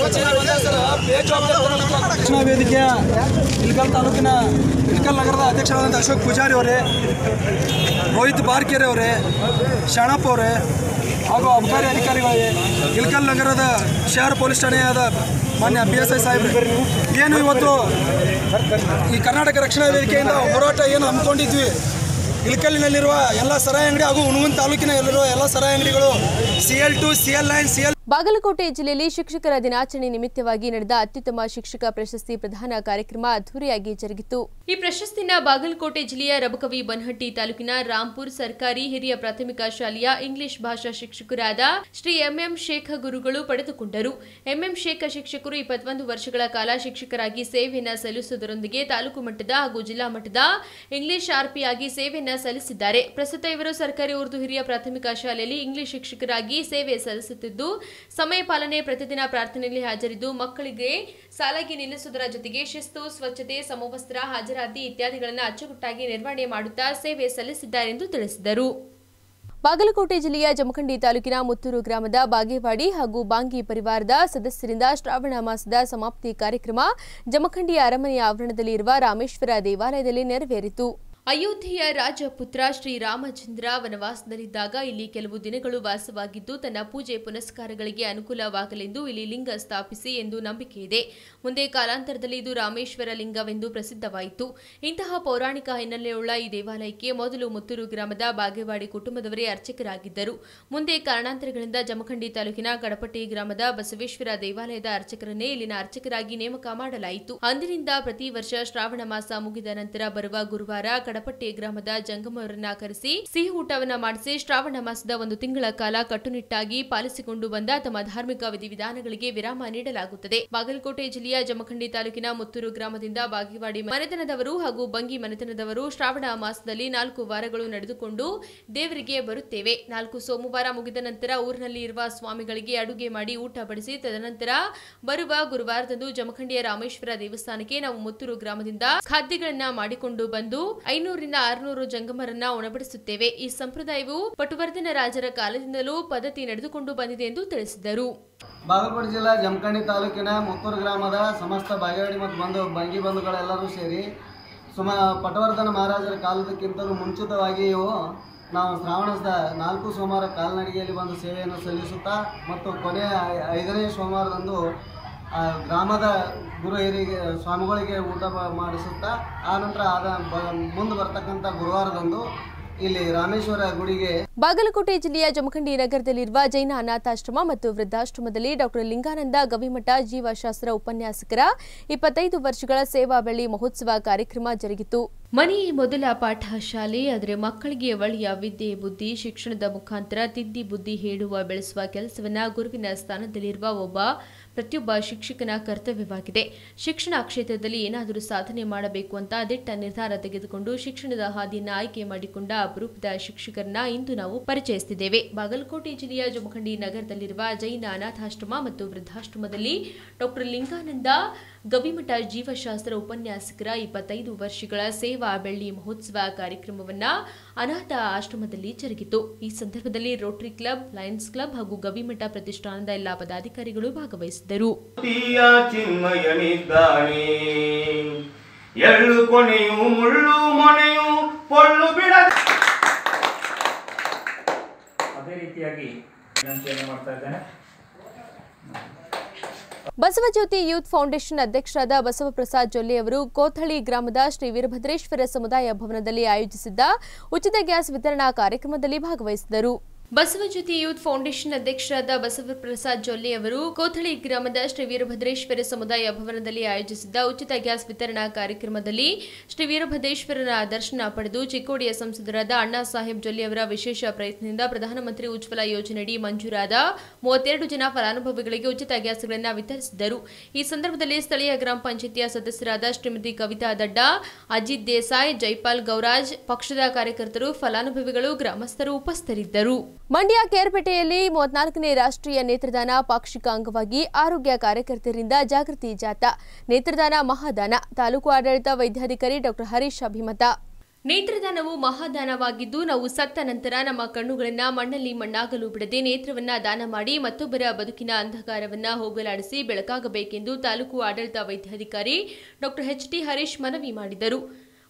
ರಕ್ಷಣಾ ವೇದಿಕೆಯ ಇಳಕಲ್ ತಾಲೂಕಿನ ಇಳಕಲ್ ನಗರದ ಅಧ್ಯಕ್ಷರಾದಂಥ ಅಶೋಕ್ ಪೂಜಾರಿ ಅವರೇ ರೋಹಿತ್ ಬಾರ್ಕೆರೆ ಅವರೇ ಶರಣಪ್ಪ ಅವರೇ ಹಾಗೂ ಅಬಕಾರಿ ಅಧಿಕಾರಿಗಳಿಗೆ ಇಳಕಲ್ ನಗರದ ಶಹರ ಪೊಲೀಸ್ ಠಾಣೆಯಾದ ಮಾನ್ಯ ಪಿ ಎಸ್ ಐ ಸಾಹೇಬ್ರು ಏನು ಇವತ್ತು ಈ ಕರ್ನಾಟಕ ರಕ್ಷಣಾ ವೇದಿಕೆಯಿಂದ ಹೋರಾಟ ಏನು ಹಮ್ಮಿಕೊಂಡಿದ್ವಿ ಇಳಕಲ್ಲಿನಲ್ಲಿರುವ ಎಲ್ಲ ಸರಾಯಿ ಅಂಗಡಿ ಹಾಗೂ ಹುಣಗುನ್ ತಾಲೂಕಿನಲ್ಲಿರುವ ಎಲ್ಲ ಸರಾಯಿ ಅಂಗಡಿಗಳು C L two C L nine C L Bagalkot ಜಿಲ್ಲೆಯಲ್ಲಿ ಶಿಕ್ಷಕರ ದಿನಾಚರಣೆ ನಿಮಿತ್ತವಾಗಿ ನಡೆದ ಅತ್ಯುತ್ತಮ ಶಿಕ್ಷಕ ಪ್ರಶಸ್ತಿ ಪ್ರದಾನ ಕಾರ್ಯಕ್ರಮ ಅದ್ದೂರಿಯಾಗಿ ಜರುಗಿತು ಈ ಪ್ರಶಸ್ತಿನ ಬಾಗಲಕೋಟೆ ಜಿಲ್ಲೆಯ ರಬಕವಿ ಬನಹಟ್ಟಿ ತಾಲೂಕಿನ ರಾಂಪುರ್ ಸರ್ಕಾರಿ ಹಿರಿಯ ಪ್ರಾಥಮಿಕ ಶಾಲೆಯ ಇಂಗ್ಲಿಷ್ ಭಾಷಾ ಶಿಕ್ಷಕರಾದ ಶ್ರೀ ಎಂಎಂ ಶೇಖ ಗುರುಗಳು ಪಡೆದುಕೊಂಡರು ಎಂಎಂ ಶೇಖ ಶಿಕ್ಷಕರು ಇಪ್ಪತ್ತೊಂದು ವರ್ಷಗಳ ಕಾಲ ಶಿಕ್ಷಕರಾಗಿ ಸೇವೆಯನ್ನ ಸಲ್ಲಿಸುವುದರೊಂದಿಗೆ ತಾಲೂಕು ಮಟ್ಟದ ಹಾಗೂ ಜಿಲ್ಲಾ ಮಟ್ಟದ ಇಂಗ್ಲಿಷ್ ಆರ್ಪಿಯಾಗಿ ಸೇವೆಯನ್ನ ಸಲ್ಲಿಸಿದ್ದಾರೆ ಪ್ರಸ್ತುತ ಇವರು ಸರ್ಕಾರಿ ಉರ್ದು ಹಿರಿಯ ಪ್ರಾಥಮಿಕ ಶಾಲೆಯಲ್ಲಿ ಇಂಗ್ಲಿಷ್ ಶಿಕ್ಷಕರಾಗಿ ಸೇವೆ ಸಲ್ಲಿಸುತ್ತಿದ್ದು ಸಮಯ ಪಾಲನೆ ಪ್ರತಿದಿನ ಪ್ರಾರ್ಥನೆಯಲ್ಲಿ ಹಾಜರಿದ್ದು ಮಕ್ಕಳಿಗೆ ಸಾಲಾಗಿ ನಿಲ್ಲಿಸುವುದರ ಜೊತೆಗೆ ಶಿಸ್ತು ಸ್ವಚ್ಛತೆ ಸಮವಸ್ತ್ರ ಹಾಜರಾತಿ ಇತ್ಯಾದಿಗಳನ್ನು ಅಚ್ಚುಕಟ್ಟಾಗಿ ನಿರ್ವಹಣೆ ಮಾಡುತ್ತಾ ಸೇವೆ ಸಲ್ಲಿಸಿದ್ದಾರೆಂದು ತಿಳಿಸಿದರು ಬಾಗಲಕೋಟೆ ಜಿಲ್ಲೆಯ ಜಮಖಂಡಿ ತಾಲೂಕಿನ ಮುತ್ತೂರು ಗ್ರಾಮದ ಬಾಗೇವಾಡಿ ಹಾಗೂ ಬಾಂಗಿ ಪರಿವಾರದ ಸದಸ್ಯರಿಂದ ಶ್ರಾವಣ ಮಾಸದ ಸಮಾಪ್ತಿ ಕಾರ್ಯಕ್ರಮ ಜಮಖಂಡಿಯ ಅರಮನೆಯ ಆವರಣದಲ್ಲಿ ಇರುವ ರಾಮೇಶ್ವರ ದೇವಾಲಯದಲ್ಲಿ ನೆರವೇರಿತು ಅಯೋಧ್ಯೆಯ ರಾಜಪುತ್ರ ಶ್ರೀರಾಮಚಂದ್ರ ವನವಾಸದಲ್ಲಿದ್ದಾಗ ಇಲ್ಲಿ ಕೆಲವು ದಿನಗಳು ವಾಸವಾಗಿದ್ದು ತನ್ನ ಪೂಜೆ ಪುನಸ್ಕಾರಗಳಿಗೆ ಅನುಕೂಲವಾಗಲೆಂದು ಇಲ್ಲಿ ಲಿಂಗ ಸ್ಥಾಪಿಸಿ ಎಂದು ನಂಬಿಕೆ ಇದೆ ಮುಂದೆ ಕಾಲಾಂತರದಲ್ಲಿ ಇದು ರಾಮೇಶ್ವರ ಲಿಂಗವೆಂದು ಪ್ರಸಿದ್ಧವಾಯಿತು ಇಂತಹ ಪೌರಾಣಿಕ ಹಿನ್ನೆಲೆಯುಳ್ಳ ಈ ದೇವಾಲಯಕ್ಕೆ ಮೊದಲು ಮುತ್ತೂರು ಗ್ರಾಮದ ಬಾಗೇವಾಡಿ ಕುಟುಂಬದವರೇ ಅರ್ಚಕರಾಗಿದ್ದರು ಮುಂದೆ ಕಾರಣಾಂತರಗಳಿಂದ ಜಮಖಂಡಿ ತಾಲೂಕಿನ ಕಡಪಟ್ಟಿ ಗ್ರಾಮದ ಬಸವೇಶ್ವರ ದೇವಾಲಯದ ಅರ್ಚಕರನ್ನೇ ಇಲ್ಲಿನ ಅರ್ಚಕರಾಗಿ ನೇಮಕ ಮಾಡಲಾಯಿತು ಅಂದಿನಿಂದ ಪ್ರತಿ ವರ್ಷ ಶ್ರಾವಣ ಮಾಸ ಮುಗಿದ ನಂತರ ಬರುವ ಗುರುವಾರ ಕಡಪಟ್ಟಿ ಗ್ರಾಮದ ಜಂಗಮವರನ್ನ ಕರೆಸಿ ಸಿಹಿ ಊಟವನ್ನ ಮಾಡಿಸಿ ಶ್ರಾವಣ ಮಾಸದ ಒಂದು ತಿಂಗಳ ಕಾಲ ಕಟ್ಟುನಿಟ್ಟಾಗಿ ಪಾಲಿಸಿಕೊಂಡು ಬಂದ ತಮ್ಮ ಧಾರ್ಮಿಕ ವಿಧಿವಿಧಾನಗಳಿಗೆ ವಿರಾಮ ನೀಡಲಾಗುತ್ತದೆ ಬಾಗಲಕೋಟೆ ಜಿಲ್ಲೆಯ ಜಮಖಂಡಿ ತಾಲೂಕಿನ ಮುತ್ತೂರು ಗ್ರಾಮದಿಂದ ಬಾಗಿವಾಡಿ ಮನೆತನದವರು ಹಾಗೂ ಬಂಗಿ ಮನೆತನದವರು ಶ್ರಾವಣ ಮಾಸದಲ್ಲಿ ನಾಲ್ಕು ವಾರಗಳು ನಡೆದುಕೊಂಡು ದೇವರಿಗೆ ಬರುತ್ತೇವೆ ನಾಲ್ಕು ಸೋಮವಾರ ಮುಗಿದ ನಂತರ ಊರಿನಲ್ಲಿ ಇರುವ ಸ್ವಾಮಿಗಳಿಗೆ ಅಡುಗೆ ಮಾಡಿ ಊಟ ಬಡಿಸಿ ತದನಂತರ ಬರುವ ಗುರುವಾರದಂದು ಜಮಖಂಡಿಯ ರಾಮೇಶ್ವರ ದೇವಸ್ಥಾನಕ್ಕೆ ನಾವು ಮುತ್ತೂರು ಗ್ರಾಮದಿಂದ ಖಾದ್ಯಗಳನ್ನ ಮಾಡಿಕೊಂಡು ಬಂದು ಐನೂರಿಂದ ಆರುನೂರು ಜಂಗಮರನ್ನ ಉಣಬಡಿಸುತ್ತೇವೆ ಈ ಸಂಪ್ರದಾಯವು ಪಟುವರ್ಧನ ರಾಜರ ಕಾಲದಿಂದಲೂ ಪದ್ಧತಿ ನಡೆದುಕೊಂಡು ಬಂದಿದೆ ಎಂದು ತಿಳಿಸಿದರು ಬಾಗಲಕೋಟೆ ಜಿಲ್ಲಾ ಜಮಖಂಡಿ ತಾಲೂಕಿನ ಮುತ್ತೂರು ಗ್ರಾಮದ ಸಮಸ್ತ ಬಾಗೇವಾಡಿ ಮತ್ತು ಬಂಧು ಬಂಗಿ ಬಂಧುಗಳೆಲ್ಲರೂ ಸೇರಿ ಸುಮ ಪಟವರ್ಧನ ಮಹಾರಾಜರ ಕಾಲದಕ್ಕಿಂತಲೂ ಮುಂಚಿತವಾಗಿಯೂ ನಾವು ಶ್ರಾವಣದ ನಾಲ್ಕು ಸೋಮವಾರ ಕಾಲ್ನಡಿಗೆಯಲ್ಲಿ ಬಂದು ಸೇವೆಯನ್ನು ಸಲ್ಲಿಸುತ್ತಾ ಮತ್ತು ಕೊನೆಯ ಐ- ಐದನೇ ಸೋಮವಾರದಂದು ಆ ಗ್ರಾಮದ ಗುರು ಹಿರಿಗೆ ಸ್ವಾಮಿಗಳಿಗೆ ಊಟ ಬ- ಮಾಡಿಸುತ್ತಾ ಆನಂತರ ಆದ ಬ ಮುಂದೆ ಬರ್ತಕ್ಕಂಥ ಗುರುವಾರದಂದು ಇಲ್ಲಿ ರಾಮೇಶ್ವರ ಗುಡಿಗೆ ಬಾಗಲಕೋಟೆ ಜಿಲ್ಲೆಯ ಜಮಖಂಡಿ ನಗರದಲ್ಲಿರುವ ಜೈನ ಅನಾಥಾಶ್ರಮ ಮತ್ತು ವೃದ್ಧಾಶ್ರಮದಲ್ಲಿ ಡಾಕ್ಟರ್ ಲಿಂಗಾನಂದ ಗವಿಮಠ ಜೀವಶಾಸ್ತ್ರ ಉಪನ್ಯಾಸಕರ ಇಪ್ಪತ್ತೈದು ವರ್ಷಗಳ ಸೇವಾ ಬೆಳ್ಳಿ ಮಹೋತ್ಸವ ಕಾರ್ಯಕ್ರಮ ಜರುಗಿತು ಮನೆಯೇ ಮೊದಲ ಪಾಠ ಶಾಲೆ ಆದರೆ ಮಕ್ಕಳಿಗೆ ಒಳ್ಳೆಯ ವಿದ್ಯೆ ಬುದ್ಧಿ ಶಿಕ್ಷಣದ ಮುಖಾಂತರ ತಿದ್ದಿ ಬುದ್ಧಿ ಹೇಳುವ ಬೆಳೆಸುವ ಕೆಲಸವನ್ನ ಗುರುವಿನ ಸ್ಥಾನದಲ್ಲಿರುವ ಒಬ್ಬ ಪ್ರತಿಯೊಬ್ಬ ಶಿಕ್ಷಕನ ಕರ್ತವ್ಯವಾಗಿದೆ ಶಿಕ್ಷಣ ಕ್ಷೇತ್ರದಲ್ಲಿ ಏನಾದರೂ ಸಾಧನೆ ಮಾಡಬೇಕು ಅಂತ ದಿಟ್ಟ ನಿರ್ಧಾರ ತೆಗೆದುಕೊಂಡು ಶಿಕ್ಷಣದ ಹಾದಿಯನ್ನ ಆಯ್ಕೆ ಮಾಡಿಕೊಂಡ ಅಪರೂಪದ ಶಿಕ್ಷಕರನ್ನ ಇಂದು ನಾವು ಪರಿಚಯಿಸುತ್ತಿದ್ದೇವೆ ಬಾಗಲಕೋಟೆ ಜಿಲ್ಲೆಯ ಜಮಖಂಡಿ ನಗರದಲ್ಲಿರುವ ಜೈನ ಅನಾಥಾಶ್ರಮ ಮತ್ತು ವೃದ್ಧಾಶ್ರಮದಲ್ಲಿ ಡಾಕ್ಟರ್ ಲಿಂಗಾನಂದ ಗವಿಮಠ ಜೀವಶಾಸ್ತ್ರ ಉಪನ್ಯಾಸಕರ ಇಪ್ಪತ್ತೈದು ವರ್ಷಗಳ ಸೇವಾ ಬೆಳ್ಳಿ ಮಹೋತ್ಸವ ಕಾರ್ಯಕ್ರಮವನ್ನ ಅನಾಥ ಆಶ್ರಮದಲ್ಲಿ ಜರುಗಿತು ಈ ಸಂದರ್ಭದಲ್ಲಿ ರೋಟರಿ ಕ್ಲಬ್ ಲಯನ್ಸ್ ಕ್ಲಬ್ ಹಾಗೂ ಗವಿಮಠ ಪ್ರತಿಷ್ಠಾನದ ಎಲ್ಲಾ ಪದಾಧಿಕಾರಿಗಳು ಭಾಗವಹಿಸಿದ್ದರು ತೀಯ ಚಿನ್ಮಯನಿದ್ದಾನೆ ಎಳ್ಳು ಕೊನೆಯು ಮುಳ್ಳು ಮೊನೆಯು ಪೊಳ್ಳು ಬಿಡ ಅದೇ ರೀತಿಯಾಗಿ ವಿನಂತಿಯನ್ನು ಮಾಡ್ತಾ ಇದ್ದೇನೆ ಬಸವಜ್ಯೋತಿ ಯೂತ್ ಫೌಂಡೇಶನ್ ಅಧ್ಯಕ್ಷರಾದ ಬಸವಪ್ರಸಾದ್ ಜೊಲ್ಲೆ ಅವರು ಕೋಥಳಿ ಗ್ರಾಮದ ಶ್ರೀ ವೀರಭದ್ರೇಶ್ವರ ಸಮುದಾಯ ಭವನದಲ್ಲಿ ಆಯೋಜಿಸಿದ್ದ ಉಚಿತ ಗ್ಯಾಸ್ ವಿತರಣಾ ಕಾರ್ಯಕ್ರಮದಲ್ಲಿ ಭಾಗವಹಿಸಿದರು ಬಸವಜ್ಯೋತಿ ಯೂತ್ ಫೌಂಡೇಶನ್ ಅಧ್ಯಕ್ಷರಾದ ಬಸವಪ್ರಸಾದ್ ಜೊಲ್ಲೆ ಅವರು ಕೋಥಳಿ ಗ್ರಾಮದ ಶ್ರೀ ವೀರಭದ್ರೇಶ್ವರ ಸಮುದಾಯ ಭವನದಲ್ಲಿ ಆಯೋಜಿಸಿದ್ದ ಉಚಿತ ಗ್ಯಾಸ್ ವಿತರಣಾ ಕಾರ್ಯಕ್ರಮದಲ್ಲಿ ಶ್ರೀ ವೀರಭದ್ರೇಶ್ವರನ ದರ್ಶನ ಪಡೆದು ಚಿಕ್ಕೋಡಿಯ ಸಂಸದರಾದ ಅಣ್ಣಾ ಸಾಹೇಬ್ ಜೊಲ್ಲೆ ಅವರ ವಿಶೇಷ ಪ್ರಯತ್ನದಿಂದ ಪ್ರಧಾನಮಂತ್ರಿ ಉಜ್ವಲ ಯೋಜನೆಯಡಿ ಮಂಜೂರಾದ ಮೂವತ್ತೆರಡು ಜನ ಫಲಾನುಭವಿಗಳಿಗೆ ಉಚಿತ ಗ್ಯಾಸ್ಗಳನ್ನು ವಿತರಿಸಿದರು ಈ ಸಂದರ್ಭದಲ್ಲಿ ಸ್ಥಳೀಯ ಗ್ರಾಮ ಪಂಚಾಯಿತಿಯ ಸದಸ್ಯರಾದ ಶ್ರೀಮತಿ ಕವಿತಾ ದಡ್ಡ ಅಜಿತ್ ದೇಸಾಯಿ ಜೈಪಾಲ್ ಗೌರಾಜ್ ಪಕ್ಷದ ಕಾರ್ಯಕರ್ತರು ಫಲಾನುಭವಿಗಳು ಗ್ರಾಮಸ್ಥರು ಉಪಸ್ಥಿತರಿದ್ದರು ಮಂಡ್ಯ ಕೇರ್ಪೇಟೆಯಲ್ಲಿ ಮೂವತ್ನಾಲ್ಕನೇ ರಾಷ್ಟ್ರೀಯ ನೇತ್ರದಾನ ಪಾಕ್ಷಿಕ ಅಂಗವಾಗಿ ಆರೋಗ್ಯ ಕಾರ್ಯಕರ್ತರಿಂದ ಜಾಗೃತಿ ಜಾಥಾ ನೇತ್ರದಾನ ಮಹಾದಾನ ತಾಲೂಕು ಆಡಳಿತ ವೈದ್ಯಾಧಿಕಾರಿ ಡಾಕ್ಟರ್ ಹರೀಶ್ ಅಭಿಮತ ನೇತ್ರದಾನವು ಮಹಾದಾನವಾಗಿದ್ದು ನಾವು ಸತ್ತ ನಂತರ ನಮ್ಮ ಕಣ್ಣುಗಳನ್ನ ಮಣ್ಣಲ್ಲಿ ಮಣ್ಣಾಗಲು ಬಿಡದೆ ನೇತ್ರವನ್ನ ದಾನ ಮಾಡಿ ಮತ್ತೊಬ್ಬರ ಬದುಕಿನ ಅಂಧಕಾರವನ್ನ ಹೋಗಲಾಡಿಸಿ ಬೆಳಕಾಗಬೇಕೆಂದು ತಾಲೂಕು ಆಡಳಿತ ವೈದ್ಯಾಧಿಕಾರಿ ಡಾಕ್ಟರ್ ಎಚ್ ಟಿ ಹರೀಶ್ ಮನವಿ ಮಾಡಿದರು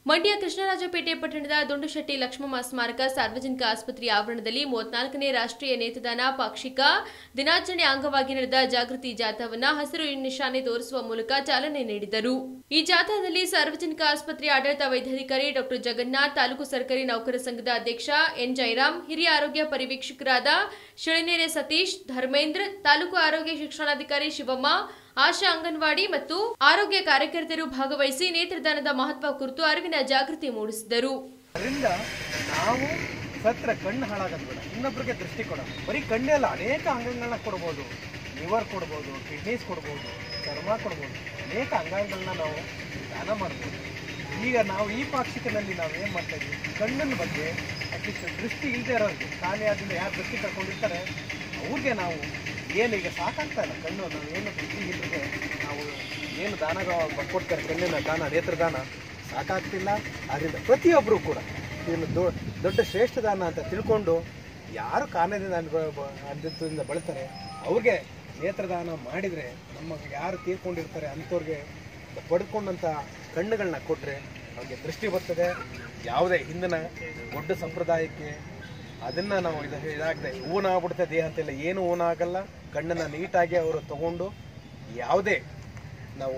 ಮಂಡ್ಯ ಕೃಷ್ಣರಾಜಪೇಟೆ ಪಟ್ಟಣದ ದುಂಡುಶೆಟ್ಟಿ ಲಕ್ಷ್ಮಮ್ಮ ಸ್ಮಾರಕ ಸಾರ್ವಜನಿಕ ಆಸ್ಪತ್ರೆ ಆವರಣದಲ್ಲಿ ಮೂವತ್ನಾಲ್ಕನೇ ರಾಷ್ಟ್ರೀಯ ನೇತ್ರದಾನ ಪಾಕ್ಷಿಕ ದಿನಾಚರಣೆ ಅಂಗವಾಗಿ ನಡೆದ ಜಾಗೃತಿ ಜಾಥಾವನ್ನ ಹಸಿರು ನಿಶಾನೆ ತೋರಿಸುವ ಮೂಲಕ ಚಾಲನೆ ನೀಡಿದರು ಈ ಜಾಥಾದಲ್ಲಿ ಸಾರ್ವಜನಿಕ ಆಸ್ಪತ್ರೆ ಆಡಳಿತ ವೈದ್ಯಾಧಿಕಾರಿ ಡಾಕ್ಟರ್ ಜಗನ್ನಾಥ್ ತಾಲೂಕು ಸರ್ಕಾರಿ ನೌಕರ ಸಂಘದ ಅಧ್ಯಕ್ಷ ಎನ್ ಜಯರಾಮ್ ಹಿರಿಯ ಆರೋಗ್ಯ ಪರಿವೀಕ್ಷಕರಾದ ಶಿಳನೇರೆ ಸತೀಶ್ ಧರ್ಮೇಂದ್ರ ತಾಲೂಕು ಆರೋಗ್ಯ ಶಿಕ್ಷಣಾಧಿಕಾರಿ ಶಿವಮ್ಮ ಆಶಾ ಅಂಗನವಾಡಿ ಮತ್ತು ಆರೋಗ್ಯ ಕಾರ್ಯಕರ್ತರು ಭಾಗವಹಿಸಿ ನೇತ್ರದಾನದ ಮಹತ್ವ ಕುರಿತು ಅರಿವಿನ ಜಾಗೃತಿ ಮೂಡಿಸಿದರು ಅದರಿಂದ ನಾವು ಸತ್ರ ಕಣ್ಣು ಹಾಳಾಗೋದು ಬೇಡ ಇನ್ನೊಬ್ರಿಗೆ ದೃಷ್ಟಿ ಕೊಡೋಣ ಬರೀ ಕಣ್ಣೇ ಅಲ್ಲ ಅನೇಕ ಅಂಗಗಳನ್ನ ಕೊಡ್ಬೋದು ಲಿವರ್ ಕೊಡ್ಬೋದು ಕಿಡ್ನೀಸ್ ಕೊಡ್ಬೋದು ಚರ್ಮ ಕೊಡ್ಬೋದು ಅನೇಕ ಅಂಗಾಂಗಗಳನ್ನ ನಾವು ದಾನ ಮಾಡ್ಬೋದು ಈಗ ನಾವು ಈ ಪಾಕ್ಷಿಕನಲ್ಲಿ ನಾವು ಏನು ಮಾಡ್ತಾ ಇದ್ವಿ ಕಣ್ಣಿನ ಬಗ್ಗೆ ಅಟ್ಲೀಸ್ಟ್ ದೃಷ್ಟಿ ಇಲ್ಲದೆ ಇರೋರಿಗೆ ಕಾಲಿಯಾದಿಂದ ಯಾರು ದೃಷ್ಟಿ ಕಳ್ಕೊಂಡಿರ್ತಾರೆ ಅವ್ರಿಗೆ ನಾವು ಏನು ಈಗ ಸಾಕಾಗ್ತಾ ಇಲ್ಲ ಕಣ್ಣು ನಾವು ಏನು ದೃಷ್ಟಿ ಇಲ್ಲದೆ ನಾವು ಏನು ದಾನ ಕೊಡ್ತಾರೆ ಕಣ್ಣಿನ ದಾನ ನೇತ್ರದಾನ ಸಾಕಾಗ್ತಿಲ್ಲ ಅದರಿಂದ ಪ್ರತಿಯೊಬ್ಬರು ಕೂಡ ಇದನ್ನು ದೊ ದೊಡ್ಡ ಶ್ರೇಷ್ಠ ದಾನ ಅಂತ ತಿಳ್ಕೊಂಡು ಯಾರು ಕಾರಣದಿಂದ ಅಂದಿದ್ದರಿಂದ ಬಳತಾರೆ ಅವ್ರಿಗೆ ನೇತ್ರದಾನ ಮಾಡಿದರೆ ನಮ್ಮ ಯಾರು ತೀರ್ಕೊಂಡಿರ್ತಾರೆ ಅಂಥವ್ರಿಗೆ ಪಡ್ಕೊಂಡಂಥ ಕಣ್ಣುಗಳನ್ನ ಕೊಟ್ಟರೆ ಅವ್ರಿಗೆ ದೃಷ್ಟಿ ಬರ್ತದೆ ಯಾವುದೇ ಹಿಂದಿನ ದೊಡ್ಡ ಸಂಪ್ರದಾಯಕ್ಕೆ ಅದನ್ನು ನಾವು ಇದು ಇದಾಗದೆ ಊನಾಗ್ಬಿಡುತ್ತೆ ದೇಹ ಅಂತೆಲ್ಲ ಏನು ಊನಾಗಲ್ಲ ಕಣ್ಣನ್ನು ನೀಟಾಗಿ ಅವರು ತಗೊಂಡು ಯಾವುದೇ ನಾವು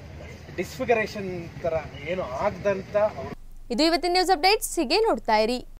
ಡಿಸ್ಫಿಗರೇಷನ್ ಥರ ಏನು ಆಗದಂಥ ಇದು ಇವತ್ತಿನ ನ್ಯೂಸ್ ಅಪ್ಡೇಟ್ಸ್ ಹೀಗೆ ನೋಡ್ತಾ ಇರಿ